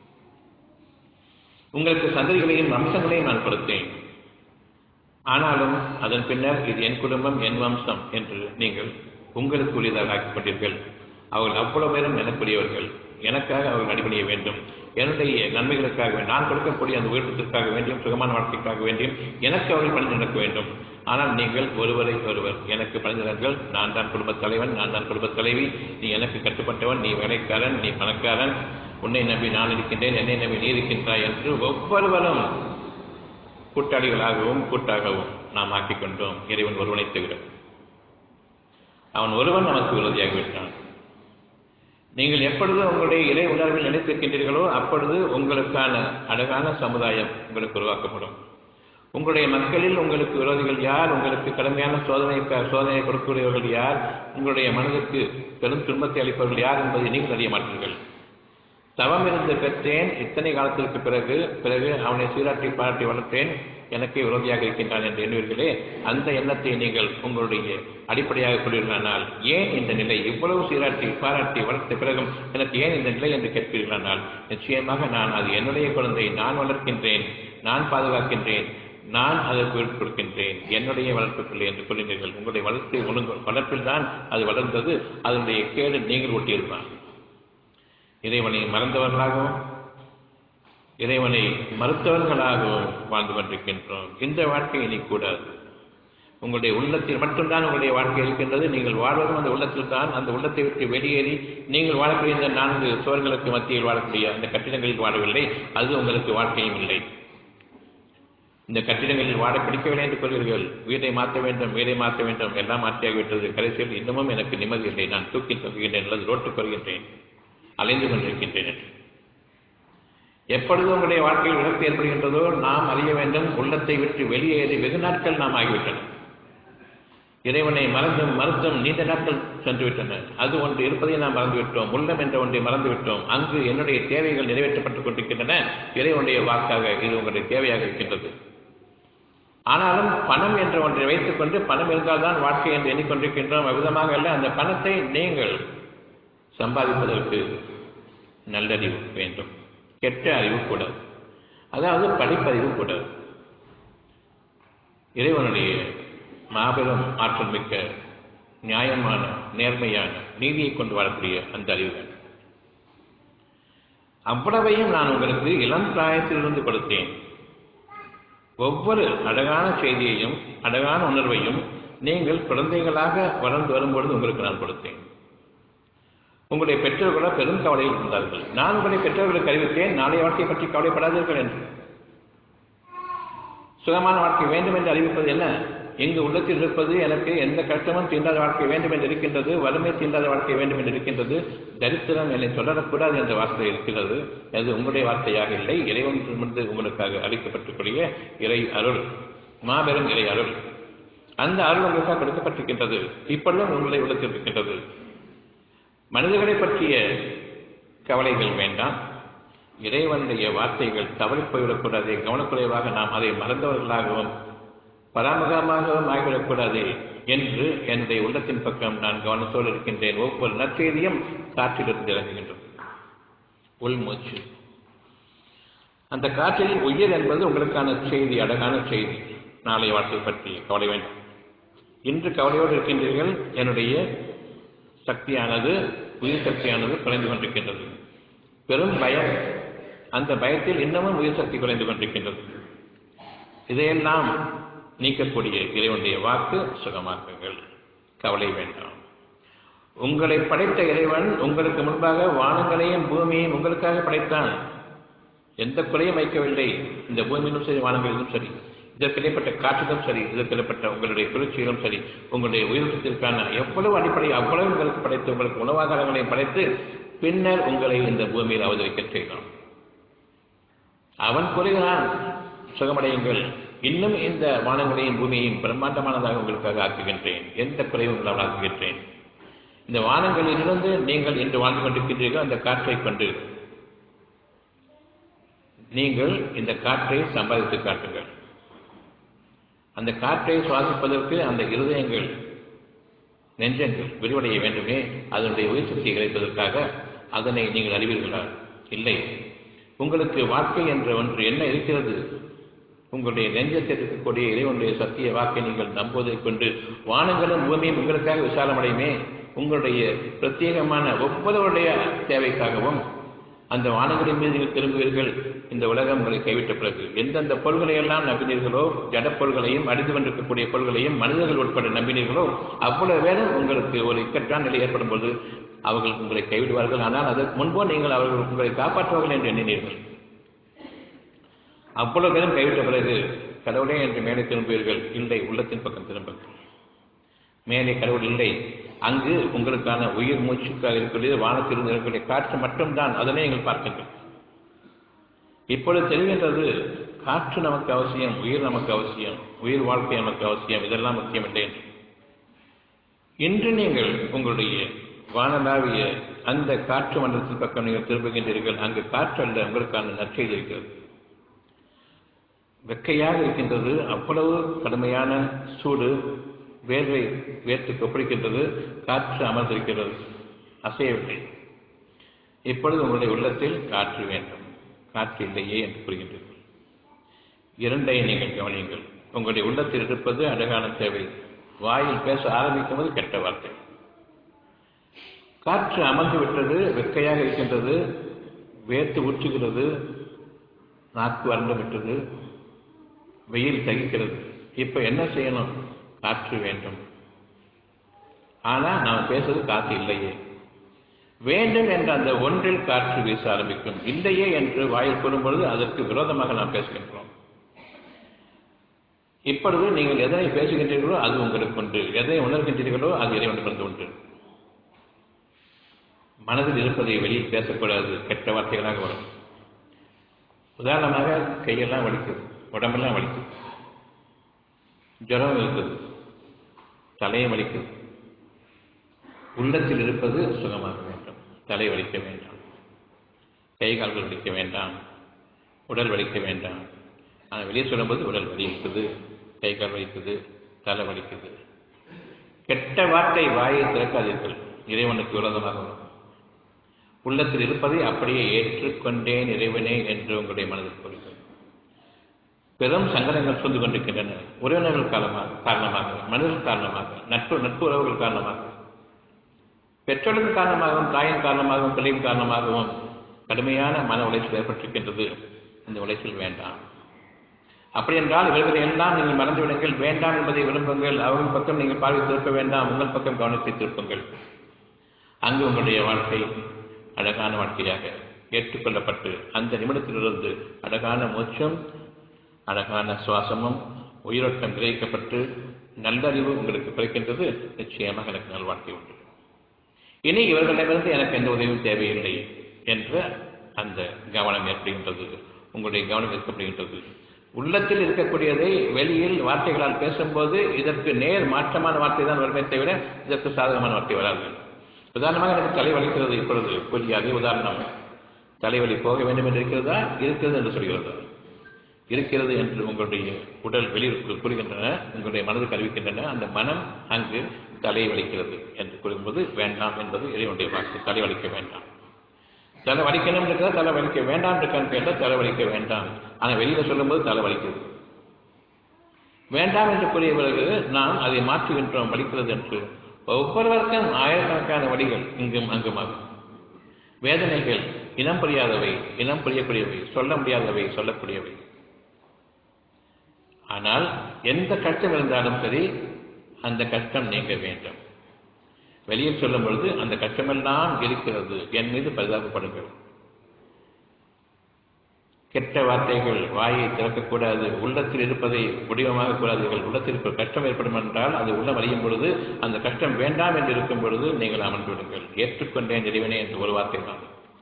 உங்களுக்கு சந்ததிகளையும் வம்சங்களையும் நான் கொடுத்தேன் ஆனாலும் அதன் பின்னர் இது என் குடும்பம் என் வம்சம் என்று நீங்கள் உங்களுக்கு உரியதாக ஆக்கப்பட்டீர்கள் அவர்கள் அவ்வளவு பேரும் எனக்குரியவர்கள் எனக்காக அவர்கள் அடிபணிய வேண்டும் என்னுடைய நன்மைகளுக்காக நான் கொடுக்கக்கூடிய அந்த உயர்த்தத்திற்காக வேண்டியும் சுகமான வாழ்க்கைக்காக வேண்டியும் எனக்கு அவர்கள் பணிந்து நடக்க வேண்டும் ஆனால் நீங்கள் ஒருவரை ஒருவர் எனக்கு பணிந்தவர்கள் நான் தான் குடும்பத் தலைவன் நான் தான் குடும்பத் தலைவி நீ எனக்கு கட்டுப்பட்டவன் நீ வேலைக்காரன் நீ பணக்காரன் உன்னை நம்பி நான் இருக்கின்றேன் என்னை நம்பி நீ இருக்கின்றாய் என்று ஒவ்வொருவரும் கூட்டாளிகளாகவும் கூட்டாகவும் நாம் ஆக்கிக் கொண்டோம் இறைவன் ஒருவனை தவிர அவன் ஒருவன் நமக்கு விரோதியாகிவிட்டான் நீங்கள் எப்பொழுது உங்களுடைய இறை உணர்வில் நினைத்திருக்கின்றீர்களோ அப்பொழுது உங்களுக்கான அழகான சமுதாயம் உங்களுக்கு உருவாக்கப்படும் உங்களுடைய மக்களில் உங்களுக்கு விரோதிகள் யார் உங்களுக்கு கடுமையான சோதனை சோதனையை கொடுக்கக்கூடியவர்கள் யார் உங்களுடைய மனதுக்கு பெரும் துன்பத்தை அளிப்பவர்கள் யார் என்பதை நீங்கள் அறிய மாட்டீர்கள் தவம் இருந்து பெற்றேன் இத்தனை காலத்திற்கு பிறகு பிறகு அவனை சீராட்டி பாராட்டி வளர்த்தேன் எனக்கு விரோதியாக இருக்கின்றான் என்று எண்ணுவீர்களே அந்த எண்ணத்தை நீங்கள் உங்களுடைய அடிப்படையாக கொள்வீர்களானால் ஏன் இந்த நிலை இவ்வளவு சீராட்டி பாராட்டி வளர்த்த பிறகும் எனக்கு ஏன் இந்த நிலை என்று கேட்பீர்களானால் நிச்சயமாக நான் அது என்னுடைய குழந்தை நான் வளர்க்கின்றேன் நான் பாதுகாக்கின்றேன் நான் அதற்கு விட்டு கொடுக்கின்றேன் என்னுடைய வளர்ப்புக்குள்ளே என்று கொள்கிறீர்கள் உங்களுடைய வளர்ப்பு ஒழுங்கு வளர்ப்பில் தான் அது வளர்ந்தது அதனுடைய கேடு நீங்கள் ஒட்டியிருப்பான் இறைவனை மறந்தவர்களாகவும் இறைவனை மறுத்தவர்களாகவும் வாழ்ந்து கொண்டிருக்கின்றோம் இந்த வாழ்க்கை இனி கூடாது உங்களுடைய உள்ளத்தில் மட்டும்தான் உங்களுடைய வாழ்க்கை இருக்கின்றது நீங்கள் வாழ்வதும் அந்த உள்ளத்தில் தான் அந்த உள்ளத்தை விட்டு வெளியேறி நீங்கள் வாழக்கூடிய இந்த நான்கு சுவர்களுக்கு மத்தியில் வாழக்கூடிய அந்த கட்டிடங்களில் வாழவில்லை அது உங்களுக்கு வாழ்க்கையும் இல்லை இந்த கட்டிடங்களில் வாட பிடிக்கவில்லை என்று கொள்வீர்கள் வீட்டை மாற்ற வேண்டும் வீடை மாற்ற வேண்டும் எல்லாம் மாற்றியாகிவிட்டது கடைசியில் இன்னமும் எனக்கு நிம்மதி இல்லை நான் தூக்கி தொங்குகின்றேன் அல்லது ரோட்டுக்கு வருகின்றேன் அலைந்து கொண்டிருக்கின்றேன் என்று எப்பொழுது உங்களுடைய வாழ்க்கையில் இழப்பு ஏற்படுகின்றதோ நாம் அறிய வேண்டும் உள்ளத்தை விட்டு வெளியேறி வெகு நாட்கள் நாம் ஆகிவிட்டன இறைவனை மறந்தும் மறுத்தும் நீண்ட நாட்கள் சென்று விட்டன அது ஒன்று இருப்பதை நாம் மறந்துவிட்டோம் உள்ளம் என்ற ஒன்றை மறந்துவிட்டோம் அங்கு என்னுடைய தேவைகள் நிறைவேற்றப்பட்டுக் கொண்டிருக்கின்றன இறைவனுடைய வாக்காக இது உங்களுடைய தேவையாக இருக்கின்றது ஆனாலும் பணம் என்ற ஒன்றை வைத்துக்கொண்டு பணம் இருந்தால்தான் வாழ்க்கை என்று எண்ணிக்கொண்டிருக்கின்றோம் அவ்விதமாக அல்ல அந்த பணத்தை நீங்கள் சம்பாதிப்பதற்கு நல்லறிவு வேண்டும் கெட்ட அறிவு கூடாது அதாவது படிப்பறிவு கூடாது இறைவனுடைய மாபெரும் ஆற்றல் மிக்க நியாயமான நேர்மையான நீதியை கொண்டு வாழக்கூடிய அந்த அறிவு வேண்டும் அவ்வளவையும் நான் உங்களுக்கு இளம் பிராயத்திலிருந்து கொடுத்தேன் ஒவ்வொரு அழகான செய்தியையும் அழகான உணர்வையும் நீங்கள் குழந்தைகளாக வளர்ந்து வரும்பொழுது உங்களுக்கு நான் கொடுத்தேன் உங்களுடைய பெற்றோர்களோ பெரும் கவலையில் இருந்தார்கள் நான் உங்களுடைய பெற்றோர்களுக்கு அறிவித்தேன் நாளைய வாழ்க்கையை பற்றி கவலைப்படாதீர்கள் என்று சுகமான வாழ்க்கை வேண்டும் என்று அறிவிப்பது என்ன எங்கு உள்ளத்தில் இருப்பது எனக்கு எந்த கஷ்டமும் தீண்டாத வாழ்க்கை வேண்டும் என்று இருக்கின்றது வறுமை தீண்டாத வாழ்க்கை வேண்டும் என்று இருக்கின்றது தரித்திரம் என்னை தொடரக்கூடாது என்ற வார்த்தை இருக்கிறது அது உங்களுடைய வார்த்தையாக இல்லை இறைவனிடமிருந்து உங்களுக்காக அளிக்கப்பட்டுக்கூடிய இறை அருள் மாபெரும் இறை அருள் அந்த அருள் உங்களுக்காக கொடுக்கப்பட்டிருக்கின்றது இப்பொழுதும் உங்களை உள்ளத்தில் இருக்கின்றது மனிதர்களை பற்றிய கவலைகள் வேண்டாம் இறைவனுடைய வார்த்தைகள் தவறி போய்விடக்கூடாது கவனக்குறைவாக நாம் அதை மறந்தவர்களாகவும் பராமகமாகவும் ஆகிவிடக்கூடாது என்று என்னுடைய உள்ளத்தின் பக்கம் நான் கவனத்தோடு இருக்கின்றேன் ஒவ்வொரு நற்செய்தியும் காற்றிலிருந்து இறங்குகின்றது உள்மூச்சு அந்த காற்றில் உயிர் என்பது உங்களுக்கான செய்தி அழகான செய்தி நாளைய வாழ்க்கை பற்றி கவலை வேண்டாம் இன்று கவலையோடு இருக்கின்றீர்கள் என்னுடைய சக்தியானது உயிர் சக்தியானது குறைந்து கொண்டிருக்கின்றது பெரும் பயம் அந்த பயத்தில் இன்னமும் உயிர் சக்தி குறைந்து கொண்டிருக்கின்றது இதையெல்லாம் நீக்கக்கூடிய இறைவனுடைய வாக்கு சுகமாக்குங்கள் கவலை வேண்டாம் உங்களை படைத்த இறைவன் உங்களுக்கு முன்பாக வானங்களையும் பூமியையும் உங்களுக்காக படைத்தான் எந்த குறையும் வைக்கவில்லை இந்த பூமியிலும் சரி வானங்களிலும் சரி இதற்கிடைப்பட்ட காற்றுகளும் சரி இதற்கிடைப்பட்ட உங்களுடைய குளிர்ச்சிகளும் சரி உங்களுடைய உயிரிழத்திற்கான எவ்வளவு அடிப்படை அவ்வளவு உங்களுக்கு படைத்து உங்களுக்கு உணவாதாரங்களையும் படைத்து பின்னர் உங்களை இந்த பூமியில் அவதரிக்க செய்தான் அவன் கூறுகிறான் சுகமடையுங்கள் இன்னும் இந்த வானங்களையும் பூமியையும் பிரம்மாண்டமானதாக உங்களுக்காக ஆக்குகின்றேன் எந்த குறைவும் இல்லாமல் ஆக்குகின்றேன் இந்த வானங்களிலிருந்து நீங்கள் இன்று வாழ்ந்து கொண்டிருக்கின்றீர்கள் அந்த காற்றை கொண்டு நீங்கள் இந்த காற்றை சம்பாதித்து காட்டுங்கள் அந்த காற்றை சுவாசிப்பதற்கு அந்த இருதயங்கள் நெஞ்சங்கள் விரிவடைய வேண்டுமே அதனுடைய உயிர் சக்தியை கிடைப்பதற்காக அதனை நீங்கள் அறிவீர்களா இல்லை உங்களுக்கு வாழ்க்கை என்ற ஒன்று என்ன இருக்கிறது உங்களுடைய நெஞ்சத்தில் இருக்கக்கூடிய இறைவனுடைய சத்திய வாக்கை நீங்கள் நம்புவதைக் கொண்டு வானங்களும் பூமியும் உங்களுக்காக விசாலமடையுமே உங்களுடைய பிரத்யேகமான ஒவ்வொருவருடைய தேவைக்காகவும் அந்த வானங்களின் மீது நீங்கள் திரும்புவீர்கள் இந்த உலகம் உங்களை கைவிட்ட பிறகு எந்தெந்த பொருள்களை எல்லாம் நம்பினீர்களோ ஜடப்பொருள்களையும் அடிந்து கொண்டிருக்கக்கூடிய பொருள்களையும் மனிதர்கள் உட்பட நம்பினீர்களோ அவ்வளவு பேரும் உங்களுக்கு ஒரு இக்கட்டான நிலை ஏற்படும் போது அவர்கள் உங்களை கைவிடுவார்கள் ஆனால் அதற்கு முன்போ நீங்கள் அவர்கள் உங்களை காப்பாற்றுவார்கள் என்று எண்ணினீர்கள் அவ்வளவு பேரும் கைவிட்ட பிறகு கடவுளே என்று மேலே திரும்புவீர்கள் இல்லை உள்ளத்தின் பக்கம் திரும்புங்கள் மேலே கடவுள் இல்லை அங்கு உங்களுக்கான உயிர் மூச்சுக்காக இருக்கக்கூடிய வானத்தில் இருக்கக்கூடிய காற்று மட்டும்தான் அதனை நீங்கள் பார்க்கின்றோம் இப்பொழுது தெரிகின்றது காற்று நமக்கு அவசியம் உயிர் நமக்கு அவசியம் உயிர் வாழ்க்கை நமக்கு அவசியம் இதெல்லாம் முக்கியமில்லை என்று இன்று நீங்கள் உங்களுடைய வானலாவிய அந்த காற்று மண்டலத்தின் பக்கம் நீங்கள் திரும்புகின்றீர்கள் அங்கு காற்று அல்ல உங்களுக்கான நற்செய்தி இருக்கிறது வெக்கையாக இருக்கின்றது அவ்வளவு கடுமையான சூடு வேர்வை வேர்த்து கொப்பளிக்கின்றது காற்று அமர்ந்திருக்கிறது அசையவில்லை இப்பொழுது உங்களுடைய உள்ளத்தில் காற்று வேண்டும் காற்று இல்லையே என்று கூறுகின்றீர்கள் இரண்டை நீங்கள் கவனியுங்கள் உங்களுடைய உள்ளத்தில் இருப்பது அழகான தேவை வாயில் பேச ஆரம்பிக்கும் போது கெட்ட வார்த்தை காற்று அமர்ந்து விட்டது வெக்கையாக இருக்கின்றது வேர்த்து ஊற்றுகிறது நாக்கு வறண்டு விட்டது வெயில் தகிக்கிறது இப்ப என்ன செய்யணும் காற்று வேண்டும் ஆனா நாம் பேசுறது காற்று இல்லையே வேண்டும் என்ற அந்த ஒன்றில் காற்று வீச ஆரம்பிக்கும் இல்லையே என்று வாயில் கூறும் பொழுது அதற்கு விரோதமாக நாம் பேசுகின்றோம் இப்பொழுது நீங்கள் எதனை பேசுகின்றீர்களோ அது உங்களுக்கு உண்டு எதனை உணர்கின்றீர்களோ அது இறைவனுக்கு உண்டு மனதில் இருப்பதை வெளியில் பேசக்கூடாது கெட்ட வார்த்தைகளாக வரும் உதாரணமாக கையெல்லாம் வலிக்குது உடம்பெல்லாம் வலிக்குது ஜுரம் இருக்குது தலையை வலிக்குது உள்ளத்தில் இருப்பது சுகமாக வேண்டும் தலை வலிக்க வேண்டாம் கை கால்கள் வலிக்க வேண்டாம் உடல் வலிக்க வேண்டாம் ஆனால் வெளியே சொல்லும்போது உடல் வலி இருக்குது கை கால் வலிக்குது தலை வலிக்குது கெட்ட வார்த்தை வாயை திறக்காதீர்கள் இறைவனுக்கு விரோதமாக வரும் உள்ளத்தில் இருப்பதை அப்படியே ஏற்றுக்கொண்டேன் இறைவனே என்று உங்களுடைய மனதில் கூறுங்கள் பெரும் சங்கடங்கள் சூழ்ந்து கொண்டிருக்கின்றன உறவினர்கள் காரணமாக காரணமாக மனிதர்கள் காரணமாக நட்பு நட்பு உறவுகள் காரணமாக பெற்றோர்கள் காரணமாகவும் தாயின் காரணமாகவும் பிள்ளையின் காரணமாகவும் கடுமையான மன உளைச்சல் ஏற்பட்டிருக்கின்றது இந்த உளைச்சல் வேண்டாம் அப்படி என்றால் இவர்களை எல்லாம் நீங்கள் மறந்துவிடுங்கள் வேண்டாம் என்பதை விரும்புங்கள் அவர்கள் பக்கம் நீங்கள் பார்வை திருப்ப வேண்டாம் உங்கள் பக்கம் கவனத்தை திருப்புங்கள் அங்கு உங்களுடைய வாழ்க்கை அழகான வாழ்க்கையாக ஏற்றுக்கொள்ளப்பட்டு அந்த நிமிடத்திலிருந்து அழகான மூச்சும் அழகான சுவாசமும் உயிரோட்டம் கிரகிக்கப்பட்டு நல்லறிவு உங்களுக்கு கிடைக்கின்றது நிச்சயமாக எனக்கு நல்வாழ்க்கை உண்டு இனி இவர்களிடமிருந்து எனக்கு எந்த உதவியும் தேவையில்லை என்ற அந்த கவனம் ஏற்படுகின்றது உங்களுடைய கவனம் இருக்கப்படுகின்றது உள்ளத்தில் இருக்கக்கூடியதை வெளியில் வார்த்தைகளால் பேசும்போது இதற்கு நேர் மாற்றமான வார்த்தை தான் வருமே தவிர இதற்கு சாதகமான வார்த்தை வராது உதாரணமாக எனக்கு தலை வலிக்கிறது இப்பொழுது புரியாது உதாரணம் தலைவலி போக வேண்டும் என்று இருக்கிறதா இருக்கிறது என்று சொல்கிறதா இருக்கிறது என்று உங்களுடைய உடல் வெளியில் கூறுகின்றன உங்களுடைய மனதுக்கு அறிவிக்கின்றன அந்த மனம் அங்கு தலை வலிக்கிறது என்று கூறும்போது வேண்டாம் என்பது இறைவனுடைய வாக்கு தலை வலிக்க வேண்டாம் தலை வலிக்கணும் இருக்கிறதா தலை வலிக்க வேண்டாம் இருக்கான்னு கேட்டால் தலை வலிக்க வேண்டாம் ஆனால் வெளியில சொல்லும்போது தலை வலிக்கிறது வேண்டாம் என்று கூறிய பிறகு நாம் அதை மாற்றுகின்றோம் வலிக்கிறது என்று ஒவ்வொருவருக்கும் ஆயிரக்கணக்கான வழிகள் இங்கும் அங்குமாகும் வேதனைகள் இனம் புரியாதவை இனம் புரியக்கூடியவை சொல்ல முடியாதவை சொல்லக்கூடியவை ஆனால் எந்த கஷ்டம் இருந்தாலும் சரி அந்த கஷ்டம் நீங்க வேண்டும் வெளியில் சொல்லும் பொழுது அந்த கஷ்டமெல்லாம் இருக்கிறது என் மீது பரிதாபப்படுங்கள் கெட்ட வார்த்தைகள் வாயை திறக்கக்கூடாது உள்ளத்தில் இருப்பதை முடிவமாக கூடாதீர்கள் உள்ளத்தில் இருப்ப கஷ்டம் ஏற்படும் என்றால் அது உள்ளம் அறியும் பொழுது அந்த கஷ்டம் வேண்டாம் என்று இருக்கும் பொழுது நீங்கள் அமர்ந்து விடுங்கள் ஏற்றுக்கொண்டேன் இறைவனே என்று ஒரு வார்த்தை தான்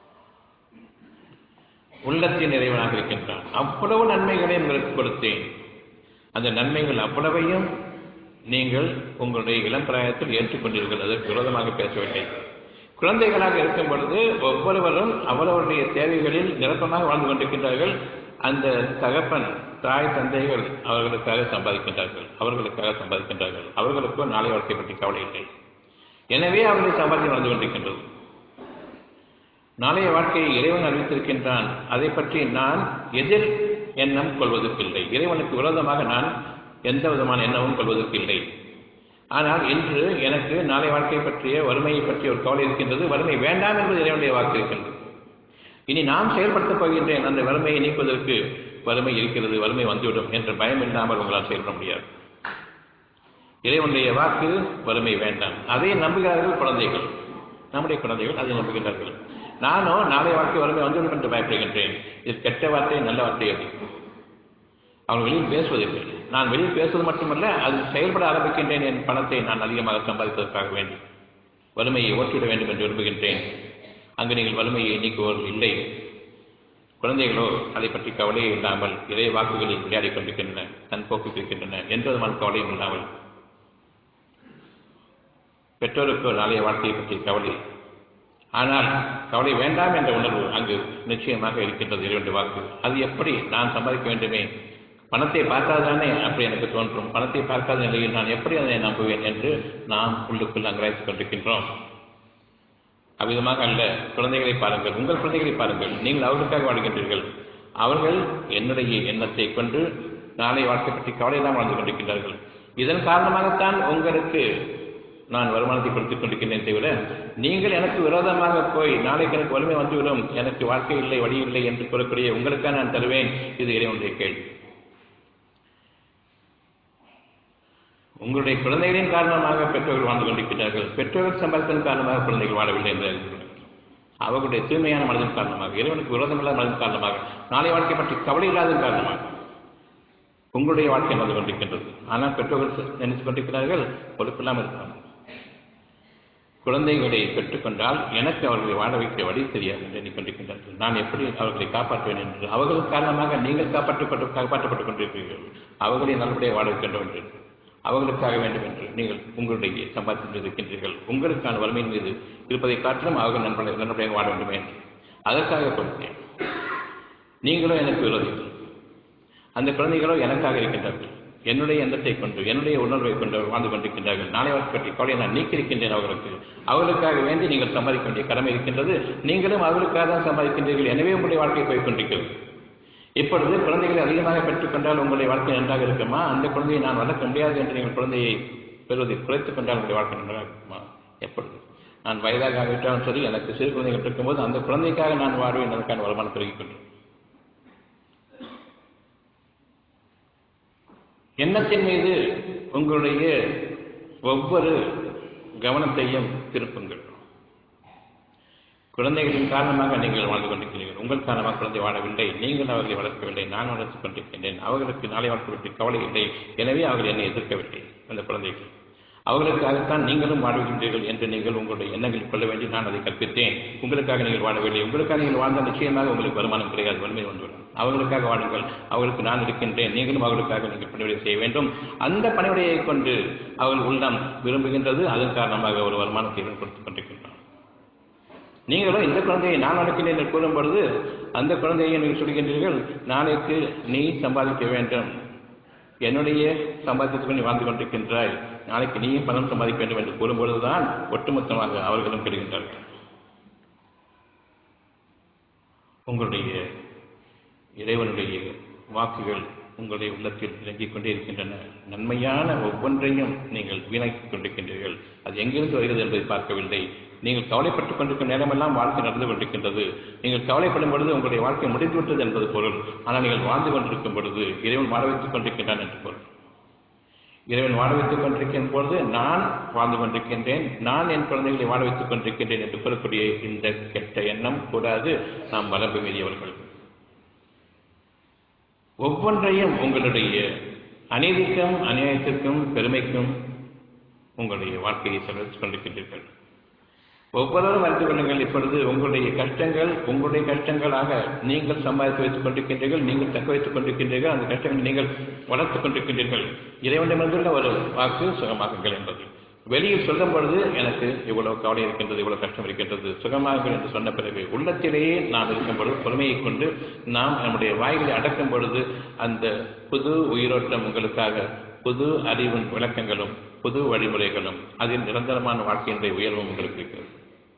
உள்ளத்தின் இறைவனாக இருக்கின்றான் அவ்வளவு நன்மைகளை உங்களுக்கு கொடுத்தேன் அந்த நன்மைகள் அவ்வளவையும் நீங்கள் உங்களுடைய இளம் பிராயத்தில் ஏற்றுக்கொண்டீர்கள் அதற்கு விரோதமாக பேசவில்லை குழந்தைகளாக இருக்கும் பொழுது ஒவ்வொருவரும் அவரவருடைய தேவைகளில் நிரப்பமாக வாழ்ந்து கொண்டிருக்கின்றார்கள் அந்த தகப்பன் தாய் தந்தைகள் அவர்களுக்காக சம்பாதிக்கின்றார்கள் அவர்களுக்காக சம்பாதிக்கின்றார்கள் அவர்களுக்கோ நாளை வாழ்க்கை பற்றி கவலை இல்லை எனவே அவர்களை சம்பாதித்து வாழ்ந்து கொண்டிருக்கின்றது நாளைய வாழ்க்கையை இறைவன் அறிவித்திருக்கின்றான் அதை பற்றி நான் எதிர் எண்ணம் கொள்வதற்கில்லை இறைவனுக்கு விரோதமாக நான் எந்த விதமான எண்ணமும் கொள்வதற்கில்லை ஆனால் இன்று எனக்கு நாளை வாழ்க்கை பற்றிய வறுமையை பற்றிய ஒரு கவலை இருக்கின்றது வறுமை வேண்டாம் என்பது இறைவனுடைய வாக்கு இருக்கின்றது இனி நாம் செயல்படுத்தப் போகின்றேன் அந்த வறுமையை நீக்குவதற்கு வறுமை இருக்கிறது வறுமை வந்துவிடும் என்ற பயம் இல்லாமல் உங்களால் செயல்பட முடியாது இறைவனுடைய வாக்கு வறுமை வேண்டாம் அதை நம்புகிறார்கள் குழந்தைகள் நம்முடைய குழந்தைகள் அதை நம்புகின்றார்கள் நானோ நாளை வாழ்க்கை வறுமை வந்துவிடும் என்று பயப்படுகின்றேன் இது கெட்ட வார்த்தை நல்ல வார்த்தை அது அவன் வெளியில் பேசுவதில்லை நான் வெளியில் பேசுவது மட்டுமல்ல அது செயல்பட ஆரம்பிக்கின்றேன் என் பணத்தை நான் அதிகமாக சம்பாதிப்பதற்காக வேண்டும் வறுமையை ஓட்டிவிட வேண்டும் என்று விரும்புகின்றேன் அங்கு நீங்கள் வறுமையை நீக்குவோர் இல்லை குழந்தைகளோ அதை பற்றி கவலையே இல்லாமல் இறை வாக்குகளில் விளையாடிக் கொண்டிருக்கின்றன தன் போக்கு இருக்கின்றன எந்த விதமான கவலையும் இல்லாமல் பெற்றோருக்கு நாளைய வாழ்க்கையை பற்றி கவலை ஆனால் கவலை வேண்டாம் என்ற உணர்வு அங்கு நிச்சயமாக இருக்கின்றது இறைவனுடைய வாக்கு அது எப்படி நான் சம்பாதிக்க வேண்டுமே பணத்தை பார்க்காதானே அப்படி எனக்கு தோன்றும் பணத்தை பார்க்காத நிலையில் நான் எப்படி அதை நம்புவேன் என்று நாம் உள்ளுக்குள் அங்கராய்த்துக் கொண்டிருக்கின்றோம் அவ்விதமாக அல்ல குழந்தைகளை பாருங்கள் உங்கள் குழந்தைகளை பாருங்கள் நீங்கள் அவர்களுக்காக வாழ்கின்றீர்கள் அவர்கள் என்னுடைய எண்ணத்தை கொண்டு நாளை வாழ்க்கை பற்றி கவலையெல்லாம் வாழ்ந்து கொண்டிருக்கின்றார்கள் இதன் காரணமாகத்தான் உங்களுக்கு நான் வருமானத்தை கொடுத்துக் கொண்டிருக்கின்றேன் தவிர நீங்கள் எனக்கு விரோதமாக போய் நாளைக்கு எனக்கு வலிமை வந்துவிடும் எனக்கு வாழ்க்கை இல்லை வழி இல்லை என்று கூறக்கூடிய உங்களுக்காக நான் தருவேன் இது இறைவனுடைய கேள்வி உங்களுடைய குழந்தைகளின் காரணமாக பெற்றோர்கள் வாழ்ந்து கொண்டிருக்கிறார்கள் பெற்றோர்கள் சம்பாதித்ததன் காரணமாக குழந்தைகள் வாழவில்லை என்று அறிவிக்கிறார்கள் அவர்களுடைய தூய்மையான மனதின் காரணமாக இறைவனுக்கு விரோதமில்லாத மனதின் காரணமாக நாளை வாழ்க்கை பற்றி கவலை இல்லாத காரணமாக உங்களுடைய வாழ்க்கை நடந்து கொண்டிருக்கின்றது ஆனால் பெற்றோர்கள் நினைத்துக் கொண்டிருக்கிறார்கள் பொறுப்பில்லாமல் இருக்கிறார்கள் குழந்தைகளை பெற்றுக்கொண்டால் எனக்கு அவர்களை வாழ வைக்க வழி தெரியாது என்று எண்ணிக்கொண்டிருக்கின்றார்கள் நான் எப்படி அவர்களை காப்பாற்றுவேன் என்று அவர்கள் காரணமாக நீங்கள் காப்பாற்றப்பட்டு காப்பாற்றப்பட்டுக் கொண்டிருக்கிறீர்கள் அவர்களை நல்லபடியாக வாழ வைக்க வேண்டும் என்று அவர்களுக்காக வேண்டும் என்று நீங்கள் உங்களுடைய சம்பாதித்து இருக்கின்றீர்கள் உங்களுக்கான வறுமையின் மீது இருப்பதை காட்டிலும் அவர்கள் நண்பர்களை நல்லபடியாக வாழ வேண்டும் என்று அதற்காக கொடுத்தேன் நீங்களோ எனக்கு விரோதிகள் அந்த குழந்தைகளோ எனக்காக இருக்கின்றார்கள் என்னுடைய எண்ணத்தை கொண்டு என்னுடைய உணர்வை கொண்டு வாழ்ந்து கொண்டிருக்கின்றார்கள் நாளை வாழ்க்கை பற்றி கவலையை நான் நீக்கியிருக்கின்றேன் அவர்களுக்கு அவர்களுக்காக வேண்டி நீங்கள் சம்பாதிக்க வேண்டிய கடமை இருக்கின்றது நீங்களும் அவர்களுக்காக தான் சம்பாதிக்கின்றீர்கள் எனவே உங்களுடைய வாழ்க்கை போய் கொண்டிருக்கிறது இப்பொழுது குழந்தைகளை அதிகமாக பெற்றுக்கொண்டால் உங்களுடைய வாழ்க்கை நன்றாக இருக்குமா அந்த குழந்தையை நான் வளர்க்க முடியாது என்று நீங்கள் குழந்தையை பெறுவதை குறைத்துக் கொண்டால் உங்களுடைய வாழ்க்கை நன்றாக இருக்குமா எப்பொழுது நான் வயதாக ஆகிவிட்டாலும் சரி எனக்கு சிறு குழந்தைகள் இருக்கும்போது அந்த குழந்தைக்காக நான் வாழ்வேன் அதற்கான வருமானம் பெருகிக் கொண்டேன் எண்ணத்தின் மீது உங்களுடைய ஒவ்வொரு கவனத்தையும் திருப்புங்கள் குழந்தைகளின் காரணமாக நீங்கள் வாழ்ந்து கொண்டிருக்கிறீர்கள் உங்கள் காரணமாக குழந்தை வாழவில்லை நீங்கள் அவர்களை வளர்க்கவில்லை நான் வளர்த்துக் கொண்டிருக்கின்றேன் அவர்களுக்கு நாளை வாழ்க்கை பற்றி கவலை இல்லை எனவே அவர்கள் என்னை எதிர்க்கவில்லை அந்த குழந்தைகள் அவர்களுக்காகத்தான் நீங்களும் வாழ்கின்றீர்கள் என்று நீங்கள் உங்களுடைய எண்ணங்களில் கொள்ள வேண்டி நான் அதை கற்பித்தேன் உங்களுக்காக நீங்கள் வாழவில்லை உங்களுக்காக நீங்கள் வாழ்ந்தால் நிச்சயமாக உங்களுக்கு வருமானம் கிடையாது வறுமை வந்துவிடும் அவர்களுக்காக வாழுங்கள் அவர்களுக்கு நான் இருக்கின்றேன் நீங்களும் அவர்களுக்காக நீங்கள் பணிவிடை செய்ய வேண்டும் அந்த பணிவிடையை கொண்டு அவர்கள் உள்ளம் விரும்புகின்றது அதன் காரணமாக ஒரு வருமானத்தை கொடுத்துக் கொண்டிருக்கின்றனர் நீங்களும் இந்த குழந்தையை நான் வளர்க்கிறேன் என்று கூறும் பொழுது அந்த குழந்தையை நீங்கள் சொல்கின்றீர்கள் நாளைக்கு நீ சம்பாதிக்க வேண்டும் என்னுடைய சம்பாதித்துக் நீ வாழ்ந்து கொண்டிருக்கின்றாய் நாளைக்கு நீயும் பணம் சம்பாதிக்க வேண்டும் என்று கூறும்பொழுதுதான் ஒட்டுமொத்தமாக அவர்களும் கெடுகின்றார்கள் உங்களுடைய இறைவனுடைய வாக்குகள் உங்களுடைய உள்ளத்தில் இறங்கிக் கொண்டே இருக்கின்றன நன்மையான ஒவ்வொன்றையும் நீங்கள் வீணாக்கிக் கொண்டிருக்கின்றீர்கள் அது எங்கிருந்து வருகிறது என்பதை பார்க்கவில்லை நீங்கள் கவலைப்பட்டுக் கொண்டிருக்கும் நேரமெல்லாம் வாழ்க்கை நடந்து கொண்டிருக்கின்றது நீங்கள் கவலைப்படும் பொழுது உங்களுடைய வாழ்க்கை முடிந்துவிட்டது என்பது பொருள் ஆனால் நீங்கள் வாழ்ந்து கொண்டிருக்கும் பொழுது இறைவன் வாழ வைத்துக் கொண்டிருக்கின்றான் என்று பொருள் இறைவன் வாழ வைத்துக் கொண்டிருக்கின்ற பொழுது நான் வாழ்ந்து கொண்டிருக்கின்றேன் நான் என் குழந்தைகளை வாழ வைத்துக் கொண்டிருக்கின்றேன் என்று கூறக்கூடிய இந்த கெட்ட எண்ணம் கூடாது நாம் வரம்பு மீறியவர்கள் ஒவ்வொன்றையும் உங்களுடைய அநீதிக்கும் அநியாயத்திற்கும் பெருமைக்கும் உங்களுடைய வாழ்க்கையை செலவித்துக் கொண்டிருக்கின்றீர்கள் ஒவ்வொருவரும் அறிந்து கொள்ளுங்கள் இப்பொழுது உங்களுடைய கஷ்டங்கள் உங்களுடைய கஷ்டங்களாக நீங்கள் சம்பாதித்து வைத்துக் கொண்டிருக்கின்றீர்கள் நீங்கள் தக்க வைத்துக் கொண்டிருக்கின்றீர்கள் அந்த கஷ்டங்களை நீங்கள் வளர்த்துக் கொண்டிருக்கின்றீர்கள் இறைவனிடமிருந்துள்ள ஒரு வாக்கு சுகமாகுங்கள் என்பது வெளியில் சொல்லும் பொழுது எனக்கு இவ்வளவு கவலை இருக்கின்றது இவ்வளவு கஷ்டம் இருக்கின்றது சுகமாகுங்கள் என்று சொன்ன பிறகு உள்ளத்திலேயே நாம் இருக்கும் பொழுது பொறுமையை கொண்டு நாம் நம்முடைய வாய்களை அடக்கும் பொழுது அந்த புது உயிரோட்டம் உங்களுக்காக புது அறிவின் விளக்கங்களும் புது வழிமுறைகளும் அதில் நிரந்தரமான வாழ்க்கையினுடைய உயர்வும் உங்களுக்கு இருக்கிறது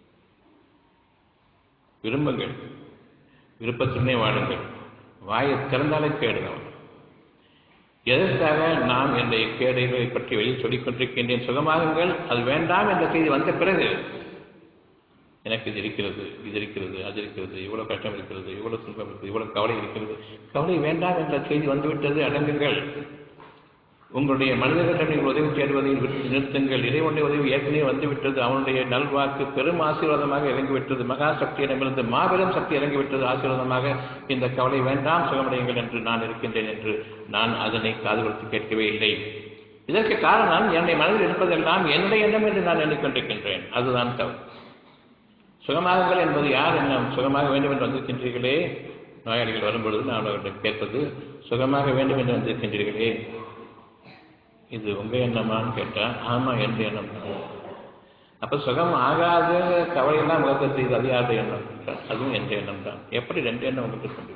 விரும்புங்கள் விருப்பத்துடனே வாழுங்கள் வாயை திறந்தாலே கேடுங்கள் எதற்காக நாம் என்னுடைய கேடுகளை பற்றி வெளியில் சொல்லிக் கொண்டிருக்கின்றேன் சுகமாகுங்கள் அது வேண்டாம் என்ற செய்தி வந்த பிறகு எனக்கு இது இருக்கிறது இது இருக்கிறது அது இருக்கிறது இவ்வளவு கஷ்டம் இருக்கிறது இவ்வளவு துன்பம் இருக்கிறது இவ்வளவு கவலை இருக்கிறது கவலை வேண்டாம் என்ற செய்தி வந்துவிட்டது அடங்குங்கள் உங்களுடைய மனிதர்களிடம் நீங்கள் உதவி தேடுவதை விட்டு நிறுத்துங்கள் இறைவனுடைய உதவி ஏற்கனவே வந்துவிட்டது அவனுடைய நல்வாக்கு பெரும் ஆசீர்வாதமாக இறங்கிவிட்டது மகா சக்தியிடமிருந்து மாபெரும் சக்தி இறங்கிவிட்டது ஆசீர்வாதமாக இந்த கவலை வேண்டாம் சுகமடையுங்கள் என்று நான் இருக்கின்றேன் என்று நான் அதனை காது கொடுத்து கேட்கவே இல்லை இதற்கு காரணம் என்னுடைய மனதில் இருப்பதெல்லாம் என்னுடைய எண்ணம் என்று நான் எண்ணிக்கொண்டிருக்கின்றேன் அதுதான் தவறு சுகமாகுங்கள் என்பது யார் எண்ணம் சுகமாக வேண்டும் என்று வந்திருக்கின்றீர்களே நோயாளிகள் வரும்பொழுது நான் அவர்களிடம் கேட்பது சுகமாக வேண்டும் என்று வந்திருக்கின்றீர்களே இது உங்க எண்ணமான்னு கேட்டா ஆமா எந்த எண்ணம் தான் அப்ப சுகம் ஆகாத கவலையெல்லாம் முகத்தை செய்து அது யாருடைய எண்ணம் அதுவும் எந்த எண்ணம் தான் எப்படி ரெண்டு எண்ணம் உங்களுக்கு கொண்டு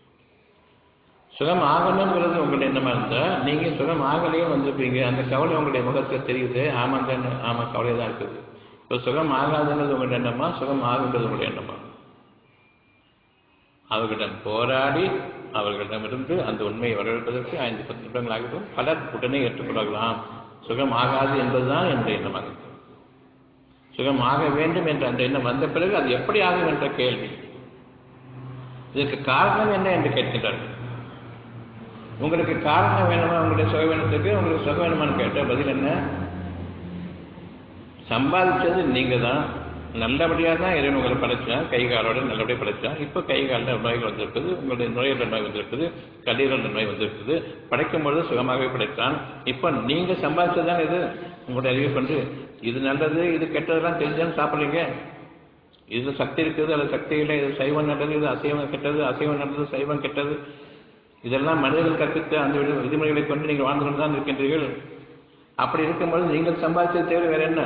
சுகம் ஆகணுங்கிறது உங்களுடைய எண்ணமா இருந்தா நீங்க சுகம் ஆகலையே வந்திருப்பீங்க அந்த கவலை உங்களுடைய முகத்தில் தெரியுது ஆமா தான் ஆமா கவலை தான் இருக்குது இப்போ சுகம் ஆகாதுங்கிறது உங்களுடைய எண்ணமா சுகம் ஆகுங்கிறது உங்களுடைய எண்ணமா அவர்களிடம் போராடி அவர்களிடமிருந்து அந்த உண்மையை வரவேற்பதற்கு ஐந்து பத்து நிமிடங்கள் ஆகட்டும் பலர் உடனே ஏற்றுக்கொள்ளலாம் சுகம் ஆகாது என்பதுதான் என்னுடைய எண்ணமாக இருக்கிறது. சுகம் ஆக வேண்டும் என்ற அந்த எண்ணம் வந்த பிறகு அது எப்படி ஆகும் என்ற கேள்வி இதற்கு காரணம் என்ன என்று கேட்கிறார்கள் உங்களுக்கு காரணம் வேணுமா உங்களுடைய சுக வேணுத்துக்கு உங்களுக்கு சுகம் வேணுமான்னு கேட்ட பதில் என்ன சம்பாதிச்சது நீங்க தான் நல்லபடியாக தான் இறைவன் உங்களை படைச்சான் கை காலோட நல்லபடியாக படைச்சான் இப்போ கை காலில் நோய்கள் வந்திருக்குது உங்களுடைய நுரையீரல் நோய் வந்திருக்குது கல்லீரல் நோய் வந்திருக்குது படைக்கும் பொழுது சுகமாகவே படைத்தான் இப்போ நீங்க சம்பாதிச்சது தான் இது உங்களுடைய அறிவை கொண்டு இது நல்லது இது கெட்டதெல்லாம் தெரிஞ்சாலும் சாப்பிட்றீங்க இதுல சக்தி இருக்குது அது சக்தி இல்லை இது சைவம் நல்லது இது அசைவம் கெட்டது அசைவம் நல்லது சைவம் கெட்டது இதெல்லாம் மனிதர்கள் கற்பித்த அந்த விதி- விதிமுறைகளை கொண்டு நீங்கள் வாழ்ந்து கொண்டு தான் இருக்கின்றீர்கள் அப்படி இருக்கும்போது நீங்கள் சம்பாதிச்சது தேவை வேற என்ன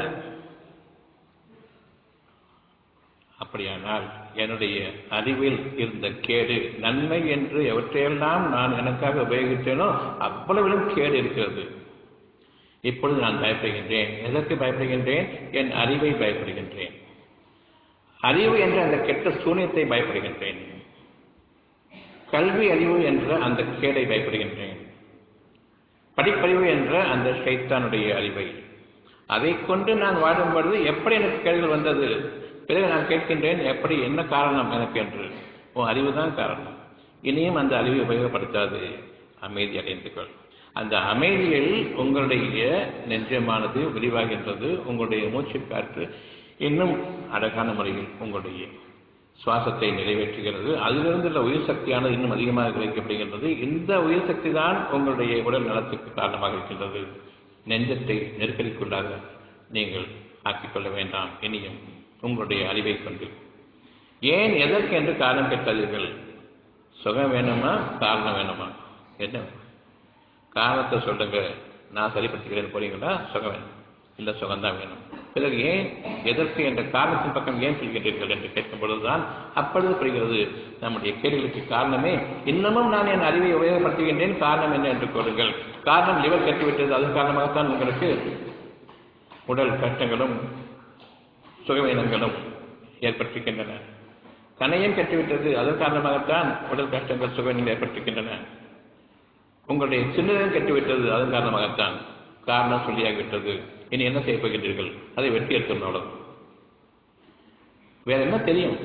அப்படியானால் என்னுடைய அறிவில் இருந்த கேடு நன்மை என்று எவற்றையெல்லாம் நான் எனக்காக உபயோகித்தேனோ அவ்வளவிலும் கேடு இருக்கிறது இப்பொழுது நான் பயப்படுகின்றேன் எதற்கு பயப்படுகின்றேன் என் அறிவை பயப்படுகின்றேன் அறிவு என்ற அந்த கெட்ட சூனியத்தை பயப்படுகின்றேன் கல்வி அறிவு என்ற அந்த கேடை பயப்படுகின்றேன் படிப்பறிவு என்ற அந்த ஷைத்தானுடைய அறிவை அதை கொண்டு நான் வாடும் பொழுது எப்படி எனக்கு கேள்விகள் வந்தது பிறகு நான் கேட்கின்றேன் எப்படி என்ன காரணம் எனக்கு என்று உன் அறிவு தான் காரணம் இனியும் அந்த அறிவை உபயோகப்படுத்தாது அமைதி அடைந்து கொள் அந்த அமைதியில் உங்களுடைய நெஞ்சமானது விரிவாகின்றது உங்களுடைய மூச்சு காற்று இன்னும் அழகான முறையில் உங்களுடைய சுவாசத்தை நிறைவேற்றுகிறது அதிலிருந்துள்ள உயிர் சக்தியானது இன்னும் அதிகமாக கிடைக்கப்படுகின்றது இந்த உயிர் சக்தி தான் உங்களுடைய உடல் நலத்துக்கு காரணமாக இருக்கின்றது நெஞ்சத்தை நெருக்கடிக்குள்ளாக நீங்கள் ஆக்கிக்கொள்ள வேண்டாம் இனியும் உங்களுடைய அறிவை கொண்டு ஏன் எதற்கு என்று காரணம் கேட்காதீர்கள் சுகம் வேணுமா காரணம் வேணுமா என்ன வேணும்? காரணத்தை சொல்லுங்க நான் சரிப்படுத்திக்கிறேன் போறீங்களா சுகம் வேணும் இல்லை சுகம்தான் வேணும் பிறகு ஏன் எதற்கு என்ற காரணத்தின் பக்கம் ஏன் செல்கின்றீர்கள் என்று கேட்கும் பொழுதுதான் அப்பொழுது புரிகிறது நம்முடைய கேள்விகளுக்கு காரணமே இன்னமும் நான் என் அறிவை உபயோகப்படுத்துகின்றேன் காரணம் என்ன என்று கூறுங்கள் காரணம் லிவர் கட்டிவிட்டது அதன் காரணமாகத்தான் உங்களுக்கு உடல் கஷ்டங்களும் சுகவீனங்களும் ஏற்பட்டிருக்கின்றன கணையம் கட்டிவிட்டது அதன் காரணமாகத்தான் உடல் கஷ்டங்கள் சுகவீனங்கள் ஏற்பட்டிருக்கின்றன உங்களுடைய சின்னதம் கட்டிவிட்டது அதன் காரணமாகத்தான் காரணம் சொல்லியாகிவிட்டது இனி என்ன செய்ய போகின்றீர்கள் அதை வெட்டி எடுத்துடணும் அவ்வளவு வேற என்ன தெரியும்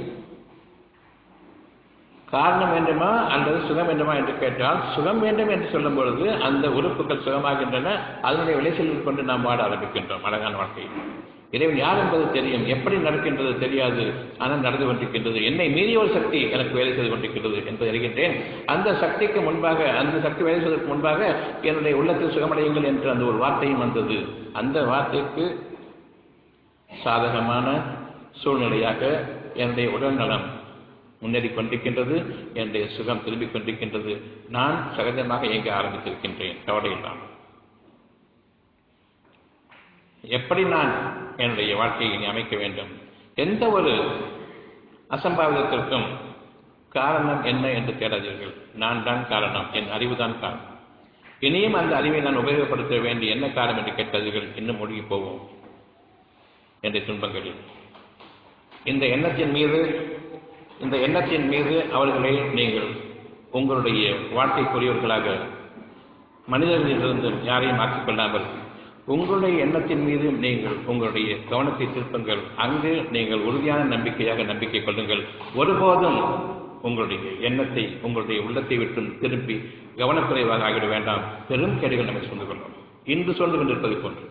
காரணம் வேண்டுமா அல்லது சுகம் வேண்டுமா என்று கேட்டால் சுகம் வேண்டும் என்று சொல்லும் பொழுது அந்த உறுப்புகள் சுகமாகின்றன அதனுடைய விளைச்சலில் கொண்டு நாம் வாட ஆரம்பிக்கின்றோம் அழகான வாழ்க்கை இறைவன் யார் என்பது தெரியும் எப்படி நடக்கின்றது தெரியாது ஆனால் நடந்து கொண்டிருக்கின்றது என்னை மீறிய ஒரு சக்தி எனக்கு வேலை செய்து கொண்டிருக்கிறது என்பதை அறிகின்றேன் அந்த சக்திக்கு முன்பாக அந்த சக்தி வேலை செய்வதற்கு முன்பாக என்னுடைய உள்ளத்தில் சுகமடையுங்கள் என்று அந்த ஒரு வார்த்தையும் வந்தது அந்த வார்த்தைக்கு சாதகமான சூழ்நிலையாக என்னுடைய உடல் நலம் முன்னேறி கொண்டிருக்கின்றது என்னுடைய சுகம் திரும்பிக் கொண்டிருக்கின்றது நான் சகஜமாக இயங்க ஆரம்பித்திருக்கின்றேன் கவலை இல்லாமல் எப்படி நான் என்னுடைய வாழ்க்கையை இனி அமைக்க வேண்டும் எந்த ஒரு அசம்பாவிதத்திற்கும் காரணம் என்ன என்று தேடாதீர்கள் நான் தான் காரணம் என் அறிவுதான் காரணம் இனியும் அந்த அறிவை நான் உபயோகப்படுத்த வேண்டிய என்ன காரணம் என்று கேட்காதீர்கள் இன்னும் மூழ்கி போவோம் என்ற துன்பங்களில் இந்த எண்ணத்தின் மீது இந்த எண்ணத்தின் மீது அவர்களை நீங்கள் உங்களுடைய வாழ்க்கைக்குரியவர்களாக மனிதர்களிலிருந்து யாரையும் மாற்றிக்கொள்ளாமல் உங்களுடைய எண்ணத்தின் மீது நீங்கள் உங்களுடைய கவனத்தை திருப்புங்கள் அங்கு நீங்கள் உறுதியான நம்பிக்கையாக நம்பிக்கை கொள்ளுங்கள் ஒருபோதும் உங்களுடைய எண்ணத்தை உங்களுடைய உள்ளத்தை விட்டு திருப்பி கவனக்குறைவாக ஆகிட வேண்டாம் பெரும் கேடுகள் நம்மை சொந்து கொள்ளும் இன்று சொல்ந்து கொண்டிருப்பதை போன்று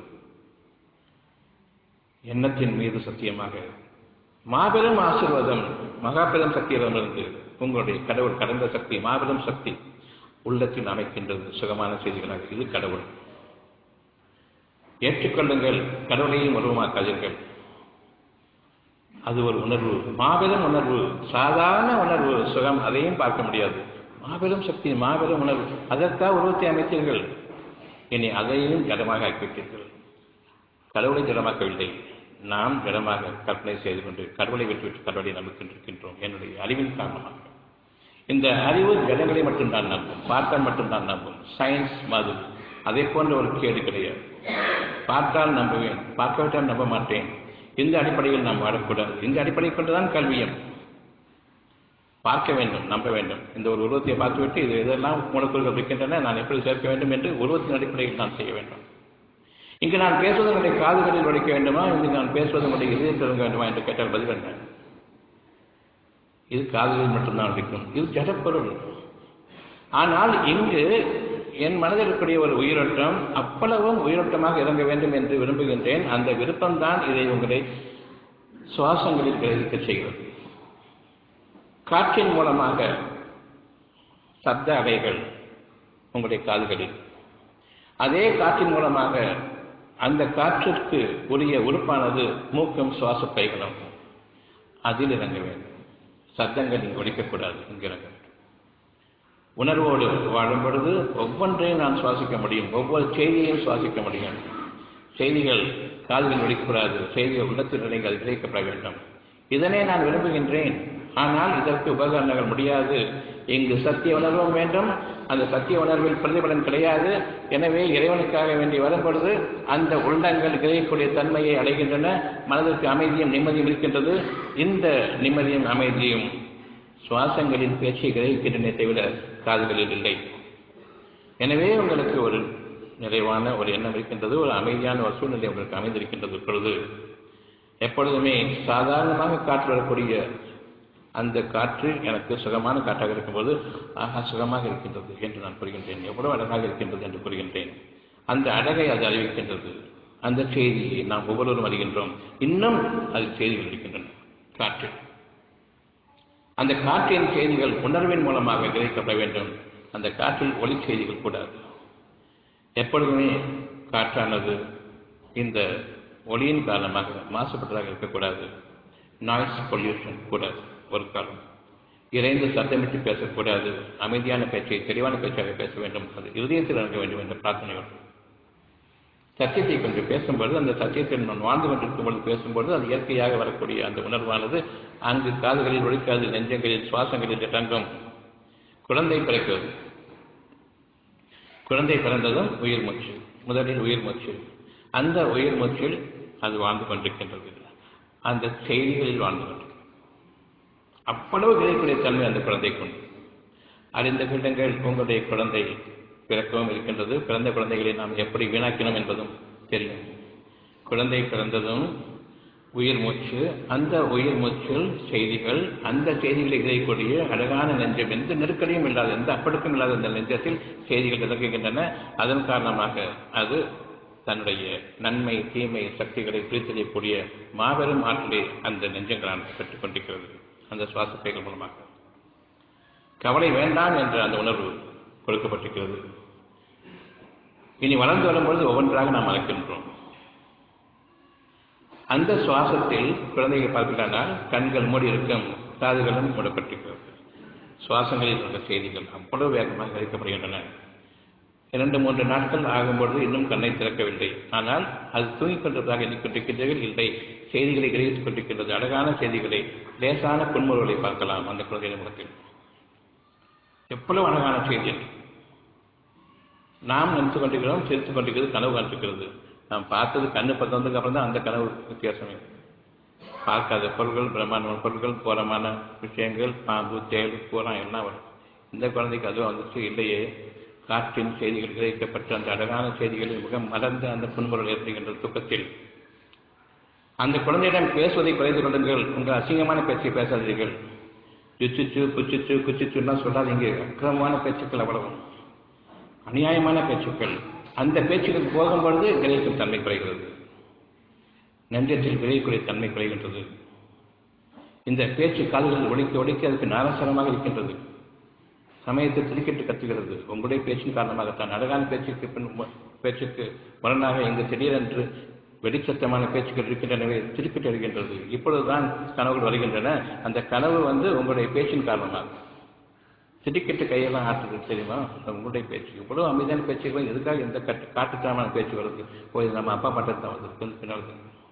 எண்ணத்தின் மீது சத்தியமாக மாபெரும் ஆசீர்வாதம் மகாபெரும் சக்தியிடமிருந்து உங்களுடைய கடவுள் கடந்த சக்தி மாபெரும் சக்தி உள்ளத்தில் அமைக்கின்றது சுகமான செய்திகளாக இது கடவுள் ஏற்றுக்கொள்ளுங்கள் கடவுளையும் உருவமாக்காதீர்கள் அது ஒரு உணர்வு மாபெரும் உணர்வு சாதாரண உணர்வு சுகம் அதையும் பார்க்க முடியாது மாபெரும் சக்தி மாபெரும் உணர்வு அதற்காக உருவத்தை அமைத்தீர்கள் இனி அதையும் ஜடமாக ஆக்கிவிட்டீர்கள் கடவுளை ஜடமாக்கவில்லை நாம் ஜடமாக கற்பனை செய்து கொண்டு கடவுளை விட்டுவிட்டு கடவுளை நம்பிக்கொண்டிருக்கின்றோம் என்னுடைய அறிவின் காரணமாக இந்த அறிவு ஜடங்களை மட்டும்தான் நம்பும் பார்த்தால் மட்டும்தான் நம்பும் சயின்ஸ் மாதிரி அதை போன்ற ஒரு கேடு கிடையாது பார்த்தால் நம்புவேன் பார்க்காவிட்டால் நம்ப மாட்டேன் இந்த அடிப்படையில் நாம் வாழக்கூடாது இந்த அடிப்படையை கொண்டுதான் கல்வியம் பார்க்க வேண்டும் நம்ப வேண்டும் இந்த ஒரு உருவத்தை பார்த்துவிட்டு இது இதெல்லாம் மூலக்கூறுகள் இருக்கின்றன நான் எப்படி சேர்க்க வேண்டும் என்று உருவத்தின் அடிப்படையில் நான் செய்ய வேண்டும் இங்கு நான் பேசுவது என்னுடைய காதுகளில் ஒழிக்க வேண்டுமா இங்கு நான் பேசுவது என்னுடைய இதயத்தில் இருக்க வேண்டுமா என்று கேட்டால் பதில் என்ன இது காதுகளில் மட்டும்தான் ஒழிக்கும் இது ஜடப்பொருள் ஆனால் இங்கு என் மனதில் இருக்கக்கூடிய ஒரு உயிரோட்டம் அவ்வளவும் உயிரோட்டமாக இறங்க வேண்டும் என்று விரும்புகின்றேன் அந்த விருப்பம்தான் இதை உங்களை சுவாசங்களில் கிரகிக்க செய்கிறது காற்றின் மூலமாக சப்த அலைகள் உங்களுடைய காதுகளில் அதே காற்றின் மூலமாக அந்த காற்றிற்கு உரிய உறுப்பானது மூக்கும் சுவாச பைகளும் அதில் இறங்க வேண்டும் சத்தங்கள் இங்கு ஒழிக்கக்கூடாது இங்கு இறங்க வேண்டும் உணர்வோடு வாழும் பொழுது ஒவ்வொன்றையும் நான் சுவாசிக்க முடியும் ஒவ்வொரு செய்தியையும் சுவாசிக்க முடியும் செய்திகள் காதுகள் ஒழிக்கக்கூடாது செய்திகள் உள்ளத்தில் நீங்கள் விதைக்கப்பட வேண்டும் இதனை நான் விரும்புகின்றேன் ஆனால் இதற்கு உபகரணங்கள் முடியாது இங்கு சத்திய உணர்வும் வேண்டும் அந்த சத்திய உணர்வில் பிரதிபலன் கிடையாது எனவே இறைவனுக்காக வேண்டி வரும் பொழுது அந்த உள்ளங்கள் கிரகிக்கக்கூடிய தன்மையை அடைகின்றன மனதிற்கு அமைதியும் நிம்மதியும் இருக்கின்றது இந்த நிம்மதியும் அமைதியும் சுவாசங்களின் பேச்சை கிரகிக்கின்றனே தவிர காதுகளில் இல்லை எனவே உங்களுக்கு ஒரு நிறைவான ஒரு எண்ணம் இருக்கின்றது ஒரு அமைதியான ஒரு சூழ்நிலை உங்களுக்கு அமைந்திருக்கின்றது இப்பொழுது எப்பொழுதுமே சாதாரணமாக காற்று வரக்கூடிய அந்த காற்று எனக்கு சுகமான காற்றாக இருக்கும்போது ஆஹா சுகமாக இருக்கின்றது என்று நான் கூறுகின்றேன் எவ்வளவு அழகாக இருக்கின்றது என்று கூறுகின்றேன் அந்த அழகை அது அறிவிக்கின்றது அந்த செய்தியை நாம் ஒவ்வொருவரும் அறிகின்றோம் இன்னும் அதில் செய்திகள் இருக்கின்றன காற்று அந்த காற்றின் செய்திகள் உணர்வின் மூலமாக கிரகிக்கப்பட வேண்டும் அந்த காற்றில் ஒளி செய்திகள் கூடாது எப்பொழுதுமே காற்றானது இந்த ஒளியின் காரணமாக மாசுபட்டதாக இருக்கக்கூடாது நாய்ஸ் பொல்யூஷன் கூடாது ஒரு காலம் இறைந்து சத்தமிட்டு பேசக்கூடாது அமைதியான பேச்சை தெளிவான பேச்சாக பேச வேண்டும் அது இருதயத்தில் இறங்க வேண்டும் என்ற பிரார்த்தனைகள் சத்தியத்தை கொஞ்சம் பேசும்பொழுது அந்த சத்தியத்தில் நான் வாழ்ந்து கொண்டிருக்கும் பொழுது பேசும்பொழுது அது இயற்கையாக வரக்கூடிய அந்த உணர்வானது அங்கு காதுகளில் ஒழிக்காது நெஞ்சங்களில் சுவாசங்களில் இறங்கும் குழந்தை பிறக்கிறது குழந்தை பிறந்ததும் உயிர் மூச்சு முதலில் உயிர் மூச்சு அந்த உயிர் மூச்சில் அது வாழ்ந்து கொண்டிருக்கின்றது அந்த செய்திகளில் வாழ்ந்து கொண்டிருக்கிறது அவ்வளவு கிடைக்கூடிய தன்மை அந்த குழந்தை கொண்டு அறிந்த விடங்கள் உங்களுடைய குழந்தை பிறக்கவும் இருக்கின்றது பிறந்த குழந்தைகளை நாம் எப்படி வீணாக்கினோம் என்பதும் தெரியும் குழந்தை பிறந்ததும் உயிர் மூச்சு அந்த உயிர் மூச்சில் செய்திகள் அந்த செய்திகளை இணையக்கூடிய அழகான நெஞ்சம் எந்த நெருக்கடியும் இல்லாத எந்த அப்பழுக்கும் இல்லாத அந்த நெஞ்சத்தில் செய்திகள் இறங்குகின்றன அதன் காரணமாக அது தன்னுடைய நன்மை தீமை சக்திகளை பிரித்தறியக்கூடிய மாபெரும் ஆற்றலை அந்த நெஞ்சங்களால் பெற்றுக் கொண்டிருக்கிறது அந்த சுவாசப்பைகள் மூலமாக கவலை வேண்டாம் என்ற அந்த உணர்வு கொடுக்கப்பட்டிருக்கிறது இனி வளர்ந்து வரும்பொழுது ஒவ்வொன்றாக நாம் அழைக்கின்றோம் அந்த சுவாசத்தில் குழந்தையை பார்க்கிறானால் கண்கள் மூடி இருக்கும் காதுகளும் மூடப்பட்டிருக்கிறது சுவாசங்களில் உள்ள செய்திகள் அவ்வளவு வேகமாக அளிக்கப்படுகின்றன இரண்டு மூன்று நாட்கள் ஆகும்பொழுது இன்னும் கண்ணை திறக்கவில்லை ஆனால் அது தூங்கிக் கொண்டிருப்பதாக எண்ணிக்கொண்டிருக்கின்றீர்கள் இல்லை செய்திகளை கிரகித்துக் கொண்டிருக்கின்றது அழகான செய்திகளை லேசான புன்முறுவலை பார்க்கலாம் அந்த குழந்தையின் முகத்தில் எவ்வளவு அழகான செய்தி நாம் நினைத்து கொண்டிருக்கிறோம் சிரித்துக் கொண்டிருக்கிறது கனவு காண்பிக்கிறது நாம் பார்த்தது கண்ணு பத்ததுக்கு அப்புறம் தான் அந்த கனவு வித்தியாசமே பார்க்காத பொருள்கள் பிரம்மாண்டமான பொருட்கள் கோரமான விஷயங்கள் பாம்பு தேள் பூரா எல்லாம் வரும் இந்த குழந்தைக்கு அதுவும் வந்துச்சு இல்லையே காற்றின் செய்திகள் கிரகிக்கப்பட்ட அந்த அழகான செய்திகளில் மிக மலர்ந்த அந்த புன்முறல் ஏற்படுகின்ற தூக்கத்தில் அந்த குழந்தையிடம் பேசுவதை குறைந்து கொள்ளுங்கள் உங்கள் அசிங்கமான பேச்சை பேசாதீர்கள் சுச்சுச்சு குச்சிச்சு குச்சிச்சுலாம் சொல்லாதீங்க அக்கிரமமான பேச்சுக்கள் அவ்வளவும் அநியாயமான பேச்சுக்கள் அந்த பேச்சுக்கள் போகும் பொழுது கிரகிக்கும் தன்மை குறைகிறது நெஞ்சத்தில் விளையக்கூடிய தன்மை குறைகின்றது இந்த பேச்சு காதுகளில் ஒழிக்க ஒழிக்க அதுக்கு நாரசரமாக இருக்கின்றது சமயத்தை திருக்கிட்டு கத்துகிறது உங்களுடைய பேச்சின் காரணமாகத்தான் அழகான பேச்சுக்கு பின் பேச்சுக்கு முரணாக இங்கு திடீரென்று வெடிச்சத்தமான பேச்சுக்கள் இருக்கின்றனவே திருப்பிட்டு வருகின்றது இப்பொழுதுதான் கனவுகள் வருகின்றன அந்த கனவு வந்து உங்களுடைய பேச்சின் காரணமாக திடுக்கிட்டு கையெல்லாம் ஆட்டுறது தெரியுமா உங்களுடைய பேச்சு இவ்வளவு அமைதியான பேச்சுகள் எதுக்காக எந்த கட்டு காட்டுத்தனமான பேச்சு வருது ஓ இது நம்ம அப்பா பட்டது தான் வருது கொஞ்சம் பின்னால்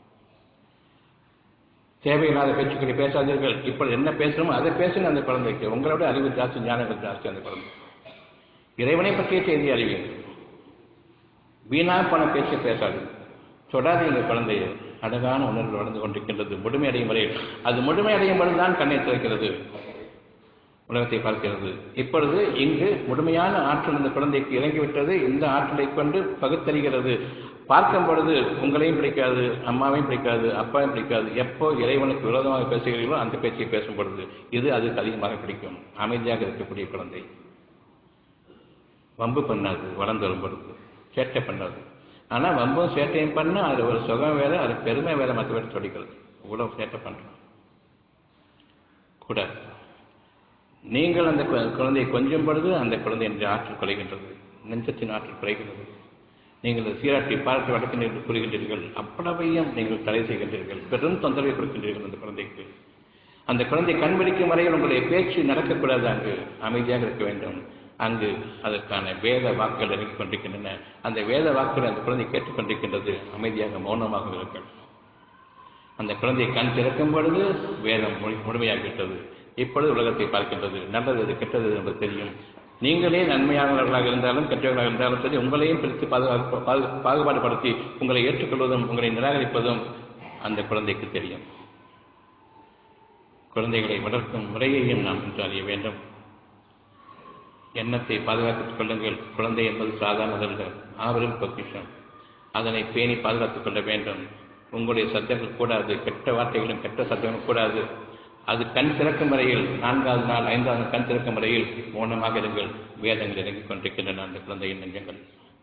தேவையில்லாத பேச்சுக்களை பேசாதீர்கள் இப்பொழுது என்ன பேசணுமோ அதை பேசுங்க அந்த குழந்தைக்கு உங்களோட அறிவு ஜாஸ்தி ஞானங்கள் ஜாஸ்தி அந்த குழந்தை இறைவனை பற்றிய செய்தி அறிவீங்க வீணா பண பேச்சை பேசாது தொடாதீங்க குழந்தைய அழகான உணர்வு வளர்ந்து கொண்டிருக்கின்றது முழுமையடையும் வரையில் அது முழுமையடையும் பொழுதுதான் கண்ணை திறக்கிறது உலகத்தை பார்க்கிறது இப்பொழுது இங்கு முழுமையான ஆற்றல் இந்த குழந்தைக்கு இறங்கிவிட்டது இந்த ஆற்றலை கொண்டு பகுத்தறிகிறது பார்க்கும் பொழுது உங்களையும் பிடிக்காது அம்மாவையும் பிடிக்காது அப்பாவையும் பிடிக்காது எப்போ இறைவனுக்கு விரோதமாக பேசுகிறீர்களோ அந்த பேச்சை பேசும் பொழுது இது அதுக்கு அதிகமாக பிடிக்கும் அமைதியாக இருக்கக்கூடிய குழந்தை வம்பு பண்ணாது வளர்ந்து வரும் பொழுது சேட்டை பண்ணாது ஆனால் வம்பும் சேட்டையும் பண்ண அது ஒரு சுகம் வேற அது பெருமை வேற மற்ற பேர் சொல்லிக்கிறது இவ்வளவு சேட்டை பண்ணுறோம் கூடாது நீங்கள் அந்த குழந்தையை கொஞ்சம் பொழுது அந்த குழந்தையின் ஆற்றல் குறைகின்றது நெஞ்சத்தின் ஆற்றல் குறைகிறது நீங்கள் சீராட்டி பாராட்டி வளர்க்கின்றீர்கள் கூறுகின்றீர்கள் அவ்வளவையும் நீங்கள் தடை செய்கின்றீர்கள் பெரும் தொந்தரவை கொடுக்கின்றீர்கள் அந்த குழந்தைக்கு அந்த குழந்தை கண்பிடிக்கும் வரையில் உங்களுடைய பேச்சு நடக்கக்கூடாது அங்கு அமைதியாக இருக்க வேண்டும் அங்கு அதற்கான வேத வாக்குகள் இறங்கிக் கொண்டிருக்கின்றன அந்த வேத வாக்குகள் அந்த குழந்தை கேட்டுக்கொண்டிருக்கின்றது அமைதியாக மௌனமாக இருங்கள் அந்த குழந்தை கண் திறக்கும் பொழுது வேதம் முழுமையாகிவிட்டது இப்பொழுது உலகத்தை பார்க்கின்றது நல்லது எது கெட்டது என்பது தெரியும் நீங்களே நன்மையானவர்களாக இருந்தாலும் கெட்டவர்களாக இருந்தாலும் சரி உங்களையும் பிரித்து பாதுகாப்பு பாகுபாடுபடுத்தி உங்களை ஏற்றுக்கொள்வதும் உங்களை நிராகரிப்பதும் அந்த குழந்தைக்கு தெரியும் குழந்தைகளை வளர்க்கும் முறையையும் நாம் இன்று அறிய வேண்டும் எண்ணத்தை பாதுகாத்துக் கொள்ளுங்கள் குழந்தை என்பது சாதாரணதல்ல ஆவரும் பொக்கிஷம் அதனை பேணி பாதுகாத்துக் கொள்ள வேண்டும் உங்களுடைய சத்தங்கள் கூடாது கெட்ட வார்த்தைகளும் கெட்ட சத்தங்களும் கூடாது அது கண் திறக்கும் வரையில் நான்காவது நாள் ஐந்தாவது கண் திறக்கும் வரையில் மௌனமாக இருங்கள் வேதங்கள் இறங்கிக் கொண்டிருக்கின்றன அந்த குழந்தையின் நெஞ்சங்கள்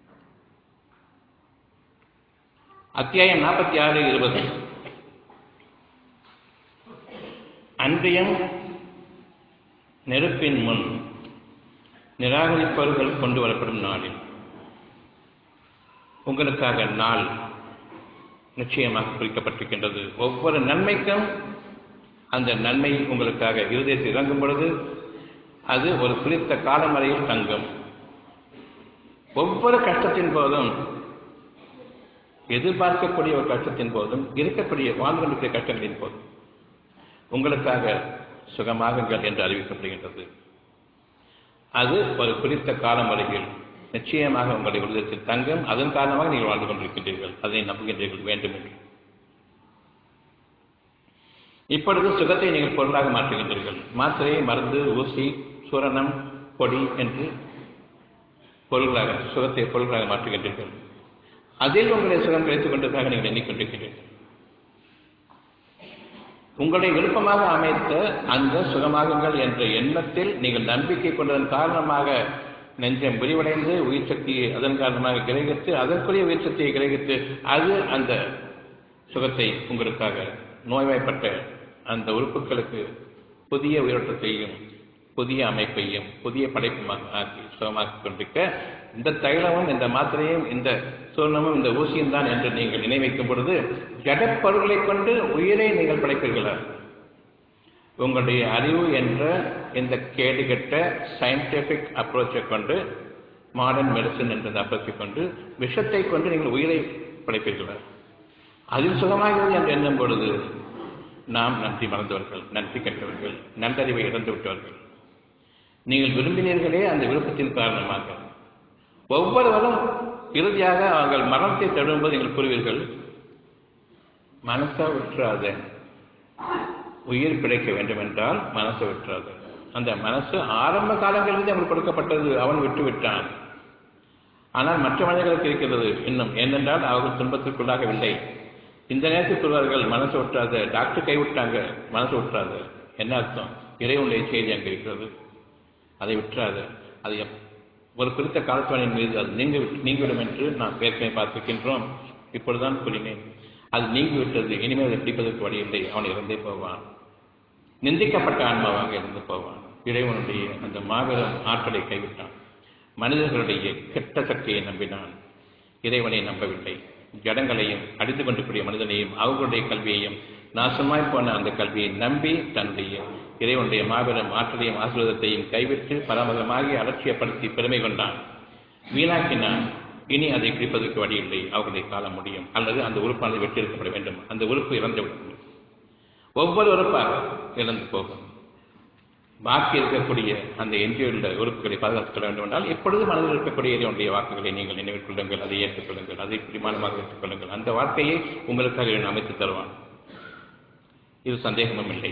அத்தியாயம் நாற்பத்தி ஆறு இருபது அன்றியம் நெருப்பின் முன் நிராகரிப்பவர்கள் கொண்டு வரப்படும் நாளில் உங்களுக்காக நாள் நிச்சயமாக குறிக்கப்பட்டிருக்கின்றது ஒவ்வொரு நன்மைக்கும் அந்த நன்மை உங்களுக்காக இருதயத்தில் இறங்கும் பொழுது அது ஒரு குறித்த காலம் வரையில் தங்கும் ஒவ்வொரு கஷ்டத்தின் போதும் எதிர்பார்க்கக்கூடிய ஒரு கஷ்டத்தின் போதும் இருக்கக்கூடிய வாழ்ந்து கொண்டிருக்கிற கஷ்டங்களின் போதும் உங்களுக்காக சுகமாகுங்கள் என்று அறிவிக்கப்படுகின்றது அது ஒரு குறித்த காலம் வரையில் நிச்சயமாக உங்களுடைய விருதத்தில் தங்கும் அதன் காரணமாக நீங்கள் வாழ்ந்து கொண்டிருக்கின்றீர்கள் அதை நம்புகின்றீர்கள் வேண்டும் என்று இப்பொழுது சுகத்தை நீங்கள் பொருளாக மாற்றுகின்றீர்கள் மாத்திரை மருந்து ஊசி சூரணம் பொடி என்று பொருள்களாக சுகத்தை பொருள்களாக மாற்றுகின்றீர்கள் அதில் உங்களுடைய சுகம் கிடைத்துக் கொண்டதாக நீங்கள் எண்ணிக்கொண்டிருக்கிறீர்கள் உங்களை விருப்பமாக அமைத்த அந்த சுகமாகுங்கள் என்ற எண்ணத்தில் நீங்கள் நம்பிக்கை கொண்டதன் காரணமாக நெஞ்சம் விரிவடைந்து உயிர் சக்தியை அதன் காரணமாக கிரகித்து அதற்குரிய உயிர் சக்தியை கிரகித்து அது அந்த சுகத்தை உங்களுக்காக நோய்வாய்ப்பட்ட அந்த உறுப்புகளுக்கு புதிய உயிரோட்டத்தையும் புதிய அமைப்பையும் புதிய படைப்புமாக ஆக்கி சுகமாக்கிக் கொண்டிருக்க இந்த தைலமும் இந்த மாத்திரையும் இந்த சூர்ணமும் இந்த ஊசியும் தான் என்று நீங்கள் நினைவைக்கும் பொழுது ஜடப்பொருள்களை கொண்டு உயிரை நீங்கள் படைப்பீர்களா உங்களுடைய அறிவு என்ற இந்த கேடுகட்ட சயின்டிபிக் அப்ரோச்சை கொண்டு மாடர்ன் மெடிசன் என்ற அப்ரோச்சை கொண்டு விஷத்தை கொண்டு நீங்கள் உயிரை படைப்பீர்களா அதில் சுகமாகிறது என்று எண்ணும் பொழுது நாம் நன்றி மறந்தவர்கள் நன்றி கெட்டவர்கள் நன்றறிவை இழந்து விட்டவர்கள் நீங்கள் விரும்பினீர்களே அந்த விருப்பத்தின் காரணமாக ஒவ்வொருவரும் இறுதியாக அவர்கள் மரணத்தை தழுவும்போது நீங்கள் கூறுவீர்கள் மனசா விட்டுறாத உயிர் பிழைக்க வேண்டும் என்றால் மனசை விட்டுறாது அந்த மனசு ஆரம்ப காலங்களிலிருந்து அவனுக்கு கொடுக்கப்பட்டது அவன் விட்டு விட்டான் ஆனால் மற்ற மனிதர்களுக்கு இருக்கிறது இன்னும் ஏனென்றால் அவர்கள் துன்பத்திற்குள்ளாகவில்லை இந்த நேரத்தில் சொல்வார்கள் மனசு விட்டுறாத டாக்டர் கைவிட்டாங்க மனசு விட்டுறாத என்ன அர்த்தம் இறைவனுடைய செய்தி அங்கே இருக்கிறது அதை விட்டுறாத அது எப்- ஒரு குறித்த காலத்துவனின் மீது அது நீங்க நீங்கிவிடும் என்று நாம் ஏற்கனவே பார்த்திருக்கின்றோம் இப்பொழுதுதான் கூறினேன் அது நீங்கிவிட்டது இனிமேல் அதை பிடிப்பதற்கு வழி இல்லை அவன் இறந்தே போவான் நிந்திக்கப்பட்ட ஆன்மாவாக இருந்து போவான் இறைவனுடைய அந்த மாபெரும் ஆற்றலை கைவிட்டான் மனிதர்களுடைய கெட்ட சக்தியை நம்பினான் இறைவனை நம்பவில்லை ஜடங்களையும் அடித்து கொண்டிருக்கிற மனிதனையும் அவர்களுடைய கல்வியையும் நாசமாய் போன அந்த கல்வியை நம்பி தன்னுடைய இறைவனுடைய மாபெரும் ஆற்றலையும் ஆசீர்வாதத்தையும் கைவிட்டு பரமதமாகி அலட்சியப்படுத்தி பெருமை கொண்டான் வீணாக்கினான் இனி அதை பிடிப்பதற்கு வழி இல்லை அவர்களுடைய காலம் முடியும் அல்லது அந்த உறுப்பானது வெட்டியிருக்கப்பட வேண்டும் அந்த உறுப்பு இறந்துவிடும் ஒவ்வொரு உறுப்பாக இழந்து போகும் பாக்கி இருக்கக்கூடிய அந்த எஞ்சியுள்ள உறுப்புகளை பாதுகாத்துக் கொள்ள வேண்டும் என்றால் எப்பொழுது மனதில் இருக்கக்கூடிய இறைவனுடைய வாக்குகளை நீங்கள் நினைவில் கொள்ளுங்கள் அதை ஏற்றுக்கொள்ளுங்கள் அதை பிடிமானமாக ஏற்றுக்கொள்ளுங்கள் அந்த வாழ்க்கையை உங்களுக்காக இறைவன் அமைத்து தருவான் இது சந்தேகமும் இல்லை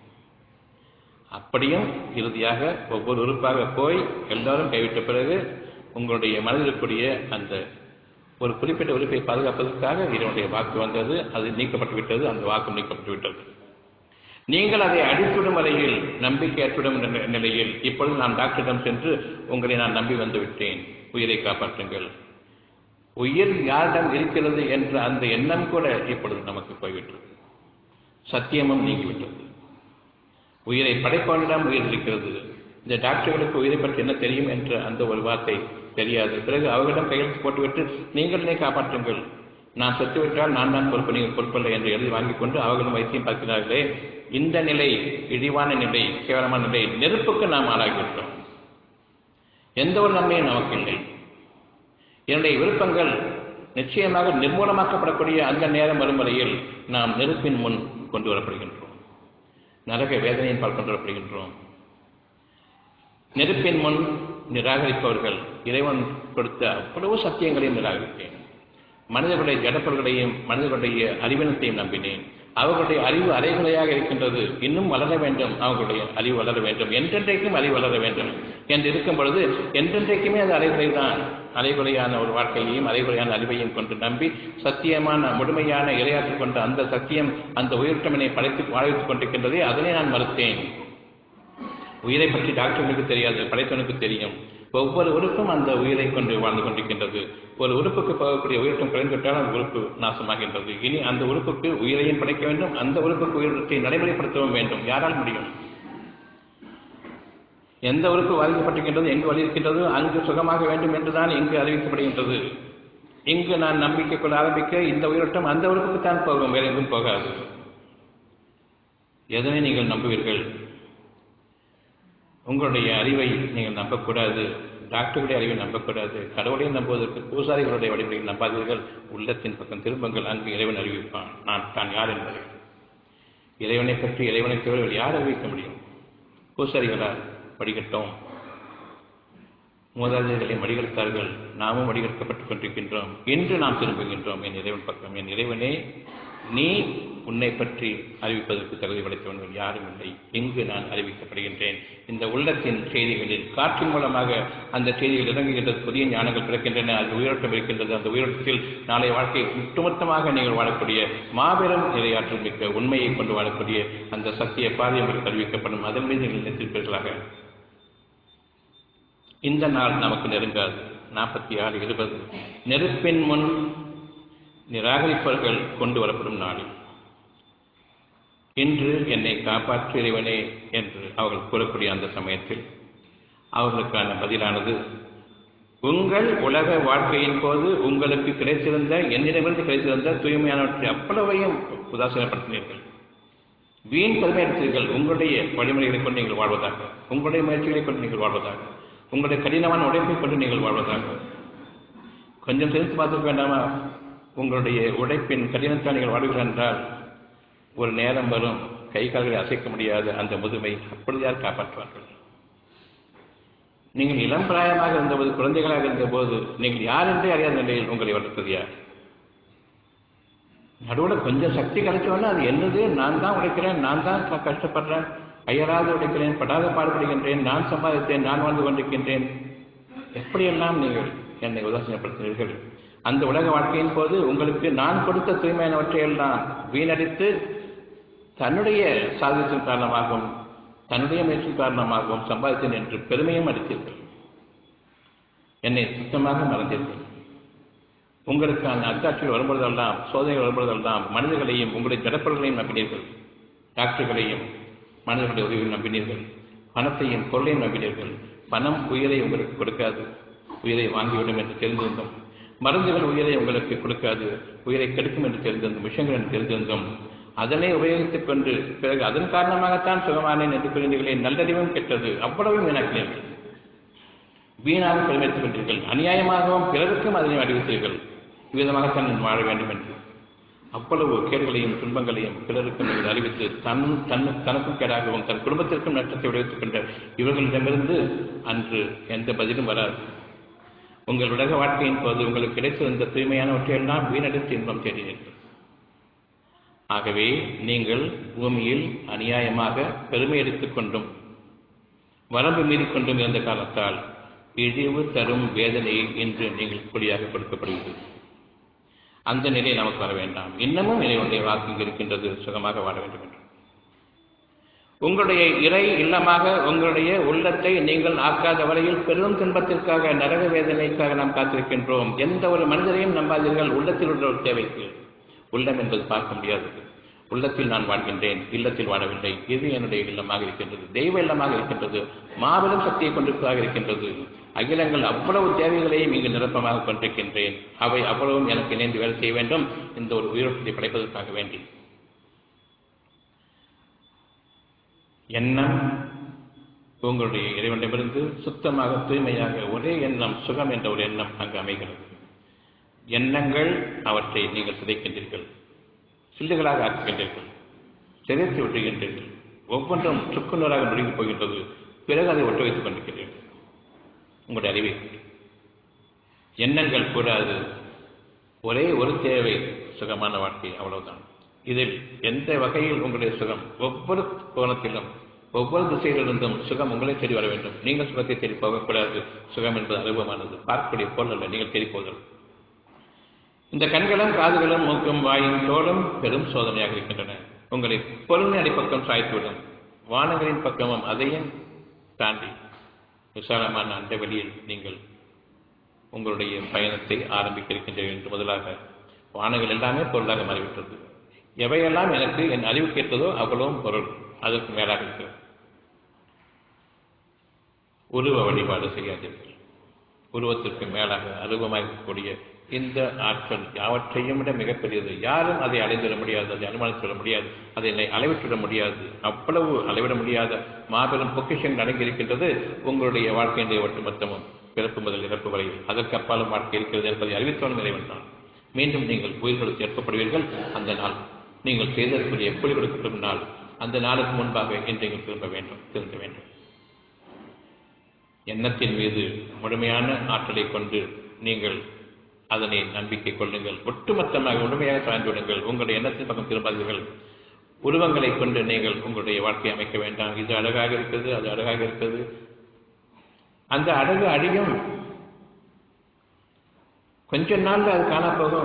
அப்படியும் இறுதியாக ஒவ்வொரு உறுப்பாக போய் எல்லாரும் கைவிட்ட பிறகு உங்களுடைய மனதில் இருக்கக்கூடிய அந்த ஒரு குறிப்பிட்ட உறுப்பை பாதுகாப்பதற்காக இதனுடைய வாக்கு வந்தது அது நீக்கப்பட்டு விட்டது அந்த வாக்கும் நீக்கப்பட்டு விட்டது நீங்கள் அதை அடித்துடும் வரையில் நம்பிக்கையற்றுடும் நிலை- நிலையில் இப்பொழுது நான் டாக்டரிடம் சென்று உங்களை நான் நம்பி வந்து விட்டேன் உயிரை காப்பாற்றுங்கள் உயிர் யாரிடம் இருக்கிறது என்ற அந்த எண்ணம் கூட இப்பொழுது நமக்கு போய்விட்டது சத்தியமும் நீங்கிவிட்டது உயிரை படைப்பவனிடம் உயிர் இருக்கிறது இந்த டாக்டர்களுக்கு உயிரை பற்றி என்ன தெரியும் என்ற அந்த ஒரு வார்த்தை தெரியாது பிறகு அவர்களிடம் கையெழுத்து போட்டுவிட்டு நீங்களே காப்பாற்றுங்கள் நான் செத்துவிட்டால் நான் தான் பொறுப்பு நீங்கள் பொறுப்பல்ல என்று எழுதி வாங்கிக் கொண்டு அவர்களும் வைத்தியம் பார்க்கிறார்களே இந்த நிலை இழிவான நிலை கேவலமான நிலை நெருப்புக்கு நாம் ஆளாகிவிட்டோம் எந்த ஒரு நன்மையும் நமக்கு இல்லை என்னுடைய விருப்பங்கள் நிச்சயமாக நிர்மூலமாக்கப்படக்கூடிய அந்த நேரம் வரும் வரையில் நாம் நெருப்பின் முன் கொண்டு வரப்படுகின்றோம் நரக வேதனையின் பால் கொண்டு வரப்படுகின்றோம் நெருப்பின் முன் நிராகரிப்பவர்கள் இறைவன் கொடுத்த அவ்வளவு சத்தியங்களையும் நிராகரித்தேன் மனிதர்களுடைய ஜடப்பொருள்களையும் மனிதர்களுடைய அறிவினத்தையும் நம்பினேன் அவர்களுடைய அறிவு அரைகுறையாக இருக்கின்றது இன்னும் வளர வேண்டும் அவர்களுடைய அறிவு வளர வேண்டும் என்றென்றைக்கும் அறிவு வளர வேண்டும் என்று இருக்கும் பொழுது என்றென்றைக்குமே அது அரைகுறை தான் அரைகுறையான ஒரு வாழ்க்கையையும் அரைகுறையான அறிவையும் கொண்டு நம்பி சத்தியமான முழுமையான இரையாற்றிக் கொண்ட அந்த சத்தியம் அந்த உயிர்த்தமனை படைத்து வாழ்வித்துக் கொண்டிருக்கின்றதே அதனை நான் மறுத்தேன் உயிரை பற்றி டாக்டர்களுக்கு தெரியாது படைத்தவனுக்கு தெரியும் ஒவ்வொரு உறுப்பும் அந்த உயிரை கொண்டு வாழ்ந்து கொண்டிருக்கின்றது ஒரு உறுப்புக்கு போகக்கூடிய உயிரிட்டம் குறைந்துவிட்டால் அந்த உறுப்பு நாசமாகின்றது இனி அந்த உறுப்புக்கு உயிரையும் படைக்க வேண்டும் அந்த உறுப்புக்கு உயிரிழத்தை நடைமுறைப்படுத்தவும் வேண்டும் யாரால் முடியும் எந்த உறுப்பு பாதிக்கப்பட்டிருக்கின்றது எங்கு வலி இருக்கின்றதோ அங்கு சுகமாக வேண்டும் என்றுதான் இங்கு அறிவிக்கப்படுகின்றது இங்கு நான் நம்பிக்கை கொள்ள ஆரம்பிக்க இந்த உயிரோட்டம் அந்த உறுப்புக்கு தான் போகும் வேற எங்கும் போகாது எதனை நீங்கள் நம்புவீர்கள் உங்களுடைய அறிவை நீங்கள் நம்பக்கூடாது டாக்டருடைய அறிவை நம்பக்கூடாது கடவுளையும் நம்புவதற்கு பூசாரிகளுடைய வழிமுறையை நம்பாதீர்கள் உள்ளத்தின் பக்கம் திரும்புங்கள் அங்கு இறைவன் அறிவிப்பான் நான் தான் யார் என்பதை இறைவனை பற்றி இறைவனை தவிர வேறு யார் அறிவிக்க முடியும் பூசாரிகளா வடிகட்டோம் மூதாதையர்களை வடிகெடுத்தார்கள் நாமும் வடிகெடுக்கப்பட்டுக் கொண்டிருக்கின்றோம் இன்று நாம் திரும்புகின்றோம் என் இறைவன் பக்கம் என் இறைவனே நீ உன்னை பற்றி அறிவிப்பதற்கு தகுதி படைத்தவர்கள் யாரும் இல்லை இங்கு நான் அறிவிக்கப்படுகின்றேன் இந்த உள்ளத்தின் செய்திகளில் காற்றின் மூலமாக அந்த செய்திகள் இறங்குகின்றது புதிய ஞானங்கள் பிறக்கின்றன அது உயிரோட்டம் இருக்கின்றது அந்த உயிரோட்டத்தில் நாளைய வாழ்க்கை ஒட்டுமொத்தமாக நீங்கள் வாழக்கூடிய மாபெரும் இரையாற்றல் மிக்க உண்மையை கொண்டு வாழக்கூடிய அந்த சத்திய பாதை உங்களுக்கு அறிவிக்கப்படும் அதன் மீது நீங்கள் நினைத்திருப்பீர்களாக இந்த நாள் நமக்கு நெருங்காது நாற்பத்தி ஆறு இருபது நெருப்பின் முன் நிராகரிப்பவர்கள் கொண்டு வரப்படும் நாளில் இன்று என்னை காப்பாற்று இறைவனே என்று அவர்கள் கூறக்கூடிய அந்த சமயத்தில் அவர்களுக்கான பதிலானது உங்கள் உலக வாழ்க்கையின் போது உங்களுக்கு கிடைத்திருந்த என்னிடமிருந்து கிடைத்திருந்த தூய்மையானவற்றை அவ்வளவையும் உதாசீனப்படுத்தினீர்கள் வீண் பெருமை எடுத்தீர்கள் உங்களுடைய வழிமுறைகளை கொண்டு நீங்கள் வாழ்வதாக உங்களுடைய முயற்சிகளை கொண்டு நீங்கள் வாழ்வதாக உங்களுடைய கடினமான உழைப்பை கொண்டு நீங்கள் வாழ்வதாக கொஞ்சம் தெரிந்து பார்த்துக்க வேண்டாமா உங்களுடைய உழைப்பின் கடினத்தால் நீங்கள் வாழ்வீர்கள் என்றால் ஒரு நேரம் வரும் கை கால்களை அசைக்க முடியாத அந்த முதுமை அப்பொழுது யார் காப்பாற்றுவார்கள் நீங்கள் இளம் பிராயமாக இருந்தபோது குழந்தைகளாக இருந்தபோது நீங்கள் யார் என்றே அறியாத நிலையில் உங்களை வளர்த்தது யார் நடுவில் கொஞ்சம் சக்தி கிடைச்சோன்னா அது என்னது நான் தான் உழைக்கிறேன் நான் தான் க- கஷ்டப்படுறேன் அயராது உழைக்கிறேன் படாத பாடுபடுகின்றேன் நான் சம்பாதித்தேன் நான் வாழ்ந்து கொண்டிருக்கின்றேன் எப்படியெல்லாம் நீங்கள் என்னை உதாசீனப்படுத்தினீர்கள் அந்த உலக வாழ்க்கையின் போது உங்களுக்கு நான் கொடுத்த தூய்மையானவற்றையெல்லாம் வீணடித்து தன்னுடைய சாதனத்தின் காரணமாகவும் தன்னுடைய முயற்சி காரணமாகவும் சம்பாதித்தேன் என்று பெருமையும் அடித்தீர்கள் என்னை சுத்தமாக மறந்தீர்கள் உங்களுக்கான அத்தாட்சிகள் வரும்பொழுதெல்லாம் சோதனைகள் வரும்பொழுதெல்லாம் மனிதர்களையும் உங்களுடைய ஜடப்பொருள்களையும் நம்பினீர்கள் டாக்டர்களையும் மனிதர்களுடைய உதவியில் நம்பினீர்கள் பணத்தையும் பொருளையும் நம்பினீர்கள் பணம் உயிரை உங்களுக்கு கொடுக்காது உயிரை வாங்கிவிடும் என்று தெரிந்திருந்தோம் மருந்துகள் உயிரை உங்களுக்கு கொடுக்காது உயிரை கெடுக்கும் என்று தெரிந்திருந்தோம் விஷயங்கள் என்று தெரிந்திருந்தோம் அதனை உபயோகித்துக் கொண்டு பிறகு அதன் காரணமாகத்தான் சுகமானேன் என்று கூறினீர்களே நல்லறிவும் கெட்டது அவ்வளவும் வீணாக்கினீர்கள் வீணாக பெருமைத்துக் கொண்டீர்கள் அநியாயமாகவும் பிறருக்கும் அதனை அறிவித்தீர்கள் இவ்விதமாகத்தான் நான் வாழ வேண்டும் என்று அவ்வளவு கேடுகளையும் துன்பங்களையும் பிறருக்கும் நீங்கள் அறிவித்து தன் தன் தனக்கும் கேடாகவும் தன் குடும்பத்திற்கும் நஷ்டத்தை விளைவித்துக் கொண்ட இவர்களிடமிருந்து அன்று எந்த பதிலும் வராது உங்கள் உலக வாழ்க்கையின் போது உங்களுக்கு கிடைத்திருந்த தூய்மையானவற்றையெல்லாம் வீணடித்து இன்பம் தேடினீர்கள் ஆகவே நீங்கள் பூமியில் அநியாயமாக பெருமை எடுத்துக் கொண்டும் வரம்பு மீறிக் கொண்டும் இருந்த காரணத்தால் இழிவு தரும் வேதனையை இன்று நீங்கள் கூலியாக கொடுக்கப்படுகிறது அந்த நிலை நமக்கு வர வேண்டாம் இன்னமும் இறைவனுடைய வாக்கு இங்கு இருக்கின்றது சுகமாக வாழ வேண்டும் என்று உங்களுடைய இறை இல்லமாக உங்களுடைய உள்ளத்தை நீங்கள் ஆக்காத வரையில் பெரும் துன்பத்திற்காக நரக வேதனைக்காக நாம் காத்திருக்கின்றோம் எந்த ஒரு மனிதரையும் நம்பாதீர்கள் உள்ளத்தில் உள்ள ஒரு தேவைக்கு உள்ளம் என்பது பார்க்க முடியாதது உள்ளத்தில் நான் வாழ்கின்றேன் இல்லத்தில் வாழவில்லை இது என்னுடைய இல்லமாக இருக்கின்றது தெய்வ இல்லமாக இருக்கின்றது மாபெரும் சக்தியை கொண்டிருப்பதாக இருக்கின்றது அகிலங்கள் அவ்வளவு தேவைகளையும் இங்கு நிரப்பமாக கொண்டிருக்கின்றேன் அவை அவ்வளவும் எனக்கு இணைந்து வேலை செய்ய வேண்டும் இந்த ஒரு உயிரோட்டத்தை படைப்பதற்காக வேண்டி எண்ணம் உங்களுடைய இறைவனிடமிருந்து சுத்தமாக தூய்மையாக ஒரே எண்ணம் சுகம் என்ற ஒரு எண்ணம் அங்கு அமைகிறது எண்ணங்கள் அவற்றை நீங்கள் சிதைக்கின்றீர்கள் சில்லுகளாக ஆக்குகின்றீர்கள் சிதைத்து விட்டுகின்றீர்கள் ஒவ்வொன்றும் சுக்குநூறாக நொறுங்கி போகின்றது பிறகு அதை ஒட்ட வைத்துக் கொண்டிருக்கிறீர்கள் உங்களுடைய அறிவை எண்ணங்கள் கூடாது ஒரே ஒரு தேவை சுகமான வாழ்க்கை அவ்வளவுதான் இதில் எந்த வகையில் உங்களுடைய சுகம் ஒவ்வொரு கோணத்திலும் ஒவ்வொரு திசையிலிருந்தும் சுகம் உங்களை தேடி வர வேண்டும் நீங்கள் சுகத்தை தேடி போகக்கூடாது சுகம் என்பது அனுபவமானது பார்க்கக்கூடிய பொருள் அல்ல நீங்கள் தேடி போதல் இந்த கண்களும் காதுகளும் மூக்கும் வாயும் தோளும் பெரும் சோதனையாக இருக்கின்றன உங்களை பொருள் அடிப்பக்கம் சாய்த்துவிடும் வானங்களின் பக்கமும் அதையும் தாண்டி விசாலமான அந்த வெளியில் நீங்கள் உங்களுடைய பயணத்தை ஆரம்பிக்க இருக்கின்றீர்கள் என்று முதலாக வானங்கள் எல்லாமே பொருளாக மாறிவிட்டது எவையெல்லாம் எனக்கு என் அறிவு கேட்டதோ அவ்வளவும் பொருள் அதற்கு மேலாக இருக்கிறது உருவ வழிபாடு செய்யாதீர்கள் உருவத்திற்கு மேலாக அருவமாக இருக்கக்கூடிய இந்த ஆற்றல் யாவற்றையும் விட மிகப்பெரியது யாரும் அதை அடைந்துவிட முடியாது அதை அனுமானித்துவிட முடியாது அதை என்னை அளவிட்டுவிட முடியாது அவ்வளவு அளவிட முடியாத மாபெரும் பொக்கிஷங்கள் அடங்கி இருக்கின்றது உங்களுடைய வாழ்க்கையினுடைய ஒட்டுமொத்தமும் பிறப்பு முதல் இறப்பு வரை அதற்கு அப்பாலும் வாழ்க்கை இருக்கிறது என்பதை அறிவித்தவன் நிறைவென்றான் மீண்டும் நீங்கள் உயிர்களுக்கு சேர்க்கப்படுவீர்கள் அந்த நாள் நீங்கள் செய்ததற்குரிய எப்படி கொடுக்கப்படும் நாள் அந்த நாளுக்கு முன்பாக இன்று நீங்கள் திரும்ப வேண்டும் திருந்த வேண்டும் எண்ணத்தின் மீது முழுமையான ஆற்றலை கொண்டு நீங்கள் அதனை நம்பிக்கை கொள்ளுங்கள் ஒட்டுமொத்தமாக முழுமையாக சாய்ந்து விடுங்கள் உங்களுடைய எண்ணத்தின் பக்கம் திரும்பாதீர்கள் உருவங்களை கொண்டு நீங்கள் உங்களுடைய வாழ்க்கையை அமைக்க வேண்டாம் இது அழகாக இருக்கிறது அது அழகாக இருக்கிறது அந்த அழகு அழியும் கொஞ்ச நாள்ல அது காண போகும்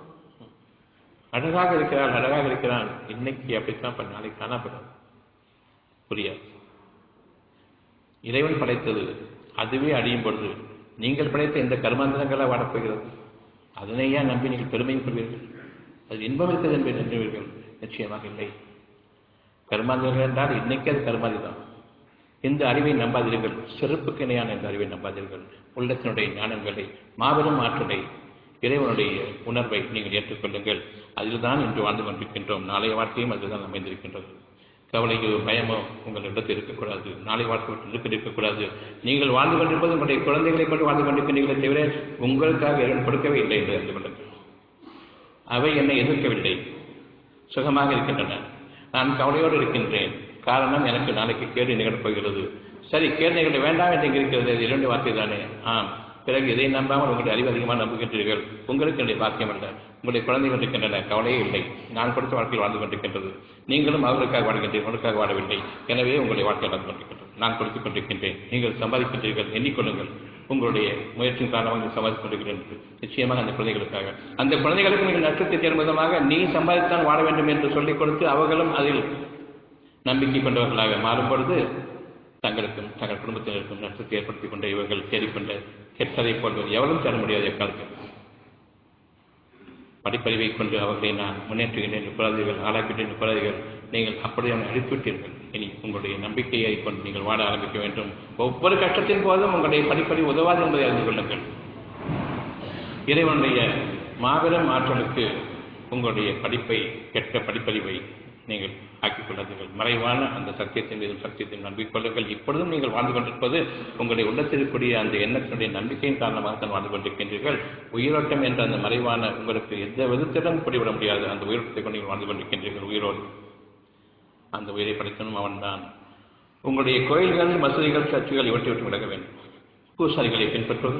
அழகாக இருக்கிறாள் அழகாக இருக்கிறான் இன்னைக்கு அப்படித்தான் பண்ண நாளைக்கு காணப்படும் புரியாது இறைவன் படைத்தது அதுவே அழியும் பொழுது நீங்கள் படைத்த இந்த கர்மாந்தரங்களாக வாடப்போகிறது அதனை ஏன் நம்பி நீங்கள் பெருமையும் கொள்வீர்கள் அது இன்பம் இருக்கிறது என்று எண்ணுவீர்கள் நிச்சயமாக இல்லை கர்மாந்தரங்கள் என்றால் இன்னைக்கு அது கர்மாதி தான் இந்த அறிவை நம்பாதீர்கள் சிறப்புக்கு இணையான இந்த அறிவை நம்பாதீர்கள் உள்ளத்தினுடைய ஞானங்களை மாபெரும் ஆற்றலை இறைவனுடைய உணர்வை நீங்கள் ஏற்றுக்கொள்ளுங்கள் அதில்தான் இன்று வாழ்ந்து கொண்டிருக்கின்றோம் நாளைய வாழ்க்கையும் அதில்தான் அமைந்திருக்கின்றது கவலையோ பயமோ உங்கள் இடத்தில் இருக்கக்கூடாது நாளை வாழ்க்கை இருக்க இருக்கக்கூடாது நீங்கள் வாழ்ந்து கொண்டிருப்பது உங்களுடைய குழந்தைகளை கொண்டு வாழ்ந்து கொண்டிருக்கிறீர்களே தவிர உங்களுக்காக இறைவன் கொடுக்கவே இல்லை என்று அறிந்து கொள்ளுங்கள் அவை என்னை எதிர்க்கவில்லை சுகமாக இருக்கின்றன நான் கவலையோடு இருக்கின்றேன் காரணம் எனக்கு நாளைக்கு கேடு நிகழப்போகிறது சரி கேடு நிகழ வேண்டாம் என்று இங்கே இருக்கிறது அது இரண்டு வார்த்தை தானே ஆம் பிறகு இதை நம்பாமல் உங்களுடைய அறிவு அதிகமாக நம்புகின்றீர்கள் உங்களுக்கு என்னுடைய பாக்கியம் அல்ல உங்களுடைய குழந்தைகள் இருக்கின்றன கவலையே இல்லை நான் கொடுத்த வாழ்க்கையில் வாழ்ந்து கொண்டிருக்கின்றது நீங்களும் அவர்களுக்காக வாழ்கின்றீர்கள் உங்களுக்காக வாழவில்லை எனவே உங்களுடைய வாழ்க்கை நடந்து கொண்டிருக்கின்றது நான் கொடுத்துக் கொண்டிருக்கின்றேன் நீங்கள் சம்பாதிக்கின்றீர்கள் எண்ணிக்கொள்ளுங்கள் உங்களுடைய முயற்சியின் காரணமாக நீங்கள் சம்பாதித்துக் கொண்டிருக்கிறீர்கள் நிச்சயமாக அந்த குழந்தைகளுக்காக அந்த குழந்தைகளுக்கு நீங்கள் நட்சத்திர தேரும் விதமாக நீ சம்பாதித்தான் வாழ வேண்டும் என்று சொல்லிக் கொடுத்து அவர்களும் அதில் நம்பிக்கை கொண்டவர்களாக மாறும் பொழுது தங்களுக்கும் தங்கள் குடும்பத்தினருக்கும் நஷ்டத்தை ஏற்படுத்திக் கொண்ட இவர்கள் தேடிக்கொண்ட கெட்டதை போல்வது எவரும் தர முடியாது எக்காலத்தில் படிப்பறிவை கொண்டு அவர்களை நான் முன்னேற்றுகின்றேன் குழந்தைகள் ஆளாக்கின்றேன் குழந்தைகள் நீங்கள் அப்படியே அழித்துவிட்டீர்கள் இனி உங்களுடைய நம்பிக்கையை கொண்டு நீங்கள் வாழ ஆரம்பிக்க வேண்டும் ஒவ்வொரு கஷ்டத்தின் போதும் உங்களுடைய படிப்பறிவு உதவாது என்பதை அறிந்து கொள்ளுங்கள் இறைவனுடைய மாபெரும் ஆற்றலுக்கு உங்களுடைய படிப்பை கெட்ட படிப்பறிவை நீங்கள் ஆக்கிக் கொள்ளாதீர்கள் மறைவான அந்த சத்தியத்தின் மீதும் சத்தியத்தையும் நம்பிக்கொள்ளுங்கள் இப்பொழுதும் நீங்கள் வாழ்ந்து கொண்டிருப்பது உங்களுடைய உள்ளத்திற்குரிய அந்த எண்ணத்தினுடைய நம்பிக்கையின் காரணமாக தான் வாழ்ந்து கொண்டிருக்கின்றீர்கள் உயிரோட்டம் என்ற அந்த மறைவான உங்களுக்கு எந்த விதத்திலும் பிடிவிட முடியாது அந்த உயிரோட்டத்தை கொண்டு நீங்கள் வாழ்ந்து கொண்டிருக்கின்றீர்கள் உயிரோடு அந்த உயிரை படைத்தனும் அவன்தான் உங்களுடைய கோயில்கள் மசூதிகள் சர்ச்சுகள் இவற்றை விட்டு விலக வேண்டும் பூசாரிகளை பின்பற்றுவது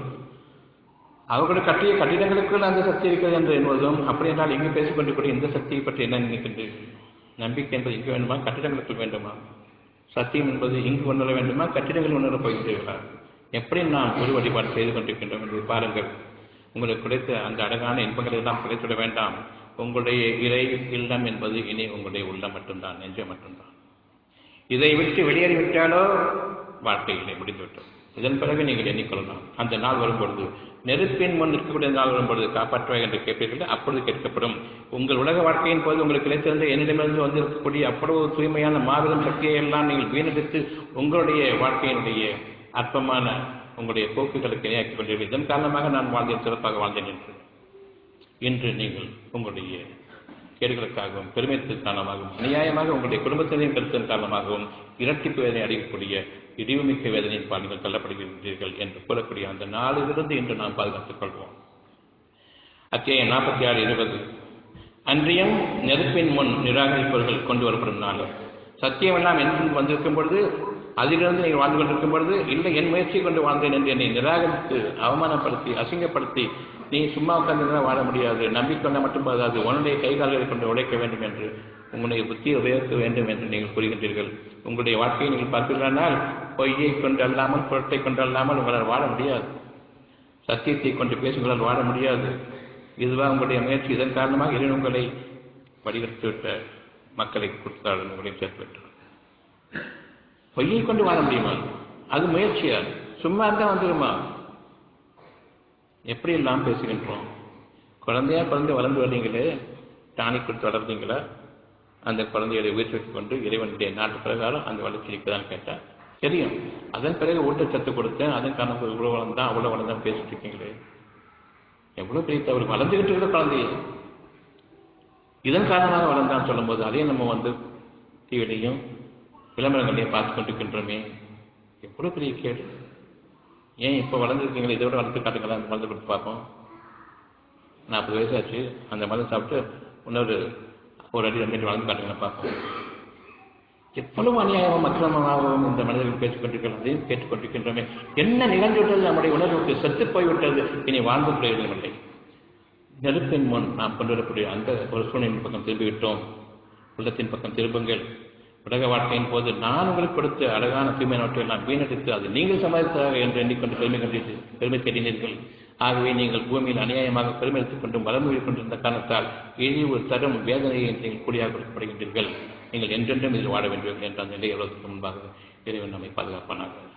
அவர்கள் கட்டிய கட்டிடங்களுக்குள் அந்த சக்தி இருக்கிறது என்று எண்ணுவதும் அப்படி என்றால் இங்கு பேசிக் கொண்டிருக்கூடிய இந்த சக்தியை பற்றி என்ன நினைக்கின்றீர்கள் நம்பிக்கை என்பது இங்கு வேண்டுமா கட்டிடங்களுக்குள் வேண்டுமா சத்தியம் என்பது இங்கு உணர வேண்டுமா கட்டிடங்கள் உணரப் போகின்றீர்களா எப்படி நாம் ஒரு வழிபாடு செய்து கொண்டிருக்கின்றோம் என்பதை பாருங்கள் உங்களுக்கு கிடைத்த அந்த அழகான இன்பங்களை எல்லாம் கிடைத்துவிட வேண்டாம் உங்களுடைய இறை இல்லம் என்பது இனி உங்களுடைய உள்ளம் மட்டும்தான் நெஞ்சம் மட்டும்தான் இதை விட்டு வெளியேறிவிட்டாலோ வாழ்க்கை இல்லை முடிந்துவிட்டோம் இதன் பிறகு நீங்கள் எண்ணிக்கொள்ளலாம் அந்த நாள் வரும்பொழுது நெருப்பின் முன் நிற்கக்கூடிய நாள் வரும்பொழுது காப்பாற்றுவாய் என்று கேட்பீர்கள் அப்பொழுது கேட்கப்படும் உங்கள் உலக வாழ்க்கையின் போது உங்களுக்கு கிடைத்திருந்த என்னிடமிருந்து வந்திருக்கக்கூடிய அவ்வளவு தூய்மையான மாபெரும் சக்தியை எல்லாம் நீங்கள் வீணடித்து உங்களுடைய வாழ்க்கையினுடைய அற்பமான உங்களுடைய போக்குகளுக்கு இணையாக்கிக் கொண்டீர்கள் இதன் காரணமாக நான் வாழ்ந்தேன் சிறப்பாக வாழ்ந்தேன் என்று இன்று நீங்கள் உங்களுடைய கேடுகளுக்காகவும் பெருமைத்தின் காரணமாகவும் அநியாயமாக உங்களுடைய குடும்பத்தினையும் கருத்தின் காரணமாகவும் இரட்டிப்பு வேதனை அடையக்கூடிய இடிவுமிக்க வேதனையின் பால் நீங்கள் தள்ளப்படுகின்றீர்கள் என்று கூறக்கூடிய அந்த நாளிலிருந்து இன்று நாம் பாதுகாத்துக் கொள்வோம் அத்தியாயம் நாற்பத்தி ஆறு இருபது அன்றியும் நெருப்பின் முன் நிராகரிப்பவர்கள் கொண்டு வரப்படும் நாள் சத்தியமெல்லாம் என்று வந்திருக்கும் பொழுது அதிலிருந்து நீங்கள் வாழ்ந்து கொண்டிருக்கும் பொழுது இல்லை என் முயற்சி கொண்டு வாழ்ந்தேன் என்று என்னை நிராகரித்து அவமானப்படுத்தி அசிங்கப்படுத்தி நீ சும்மா உட்கார்ந்து வாழ முடியாது நம்பிக்கொண்ட மட்டும் போதாது உன்னுடைய கை கால்களை கொண்டு உழைக்க வேண்டும் என்று உங்களுடைய புத்தியை உபயோகிக்க வேண்டும் என்று நீங்கள் கூறுகின்றீர்கள் உங்களுடைய வாழ்க்கையை நீங்கள் பார்ப்பீர்களானால் பொய்யை கொண்டு அல்லாமல் பொருட்டை கொண்டு அல்லாமல் உங்களால் வாழ முடியாது சத்தியத்தை கொண்டு பேசுங்களால் வாழ முடியாது இதுவா உங்களுடைய முயற்சி இதன் காரணமாக இறைவன் உங்களை வடிவெடுத்துவிட்ட மக்களை கொடுத்தார்கள் உங்களையும் சேர்த்து விட்டார் பொய்யை கொண்டு வாழ முடியுமா அது முயற்சியா சும்மா இருந்தால் வந்துடுமா எப்படி எல்லாம் பேசுகின்றோம் குழந்தையா குழந்தை வளர்ந்து வர்றீங்களே டானிக் கொடுத்து வளர்ந்தீங்களா அந்த குழந்தைகளை உயிர்த்து கொண்டு இறைவனுடைய நாட்டு பிரகாரம் அந்த வளர்ச்சி இருக்குதான்னு கேட்டா தெரியும் அதன் பிறகு ஊட்டச்சத்து கொடுத்தேன் அதன் காரணம் இவ்வளோ வளர்ந்தான் அவ்வளோ வளர்ந்தான் பேசிட்டு இருக்கீங்களே எவ்வளோ பெரிய தவறு வளர்ந்துகிட்டு இருக்கிற குழந்தைய இதன் காரணமாக வளர்ந்தான் சொல்லும்போது அதையும் நம்ம வந்து டிவிலையும் விளம்பரங்களையும் பார்த்து கொண்டிருக்கின்றோமே எவ்வளோ பெரிய கேடு ஏன் இப்போ வளர்ந்துருக்கீங்களே இதை விட வளர்த்து காட்டுங்களா அந்த மருந்து கொடுத்து பார்ப்போம் நாற்பது வயசாச்சு அந்த மருந்து சாப்பிட்டு இன்னொரு ஒரு அடி ரெண்டு அடி வளர்ந்து காட்டுங்களா பார்ப்போம் எவ்வளவு அநியாயமும் அக்கிரமமாகவும் இந்த மனிதர்கள் பேசிக் கொண்டிருக்கிறதையும் கேட்டுக்கொண்டிருக்கின்றோமே என்ன நிகழ்ந்துவிட்டது நம்முடைய உணர்வுக்கு செத்து போய்விட்டது இனி வாழ்ந்து பிரயோஜனமில்லை நெருப்பின் முன் நாம் கொண்டு வரக்கூடிய அந்த ஒரு சூழ்நிலையின் பக்கம் திரும்பிவிட்டோம் உள்ளத்தின் பக்கம் திரும்புங்கள் உலக வாழ்க்கையின் போது நான் உங்களுக்கு கொடுத்த அழகான தூய்மையானவற்றை எல்லாம் வீணடித்து அது நீங்கள் சமாளித்ததாக என்று எண்ணிக்கொண்டு பெருமை கொண்டீர்கள் பெருமை தேடினீர்கள் ஆகவே நீங்கள் பூமியில் அநியாயமாக பெருமை எடுத்துக் கொண்டும் வளர்ந்து கொண்டிருந்த காரணத்தால் இழிவு தரும் வேதனையை நீங்கள் கூலியாக கொடுக்கப்படுகின்றீர்கள் நீங்கள் என்றென்றும் இதில் வாழ வேண்டியவர்கள் என்ற அந்த நிலை எவ்வளவுக்கு முன்பாக இறைவன் நம்மை பாதுகாப்பானாக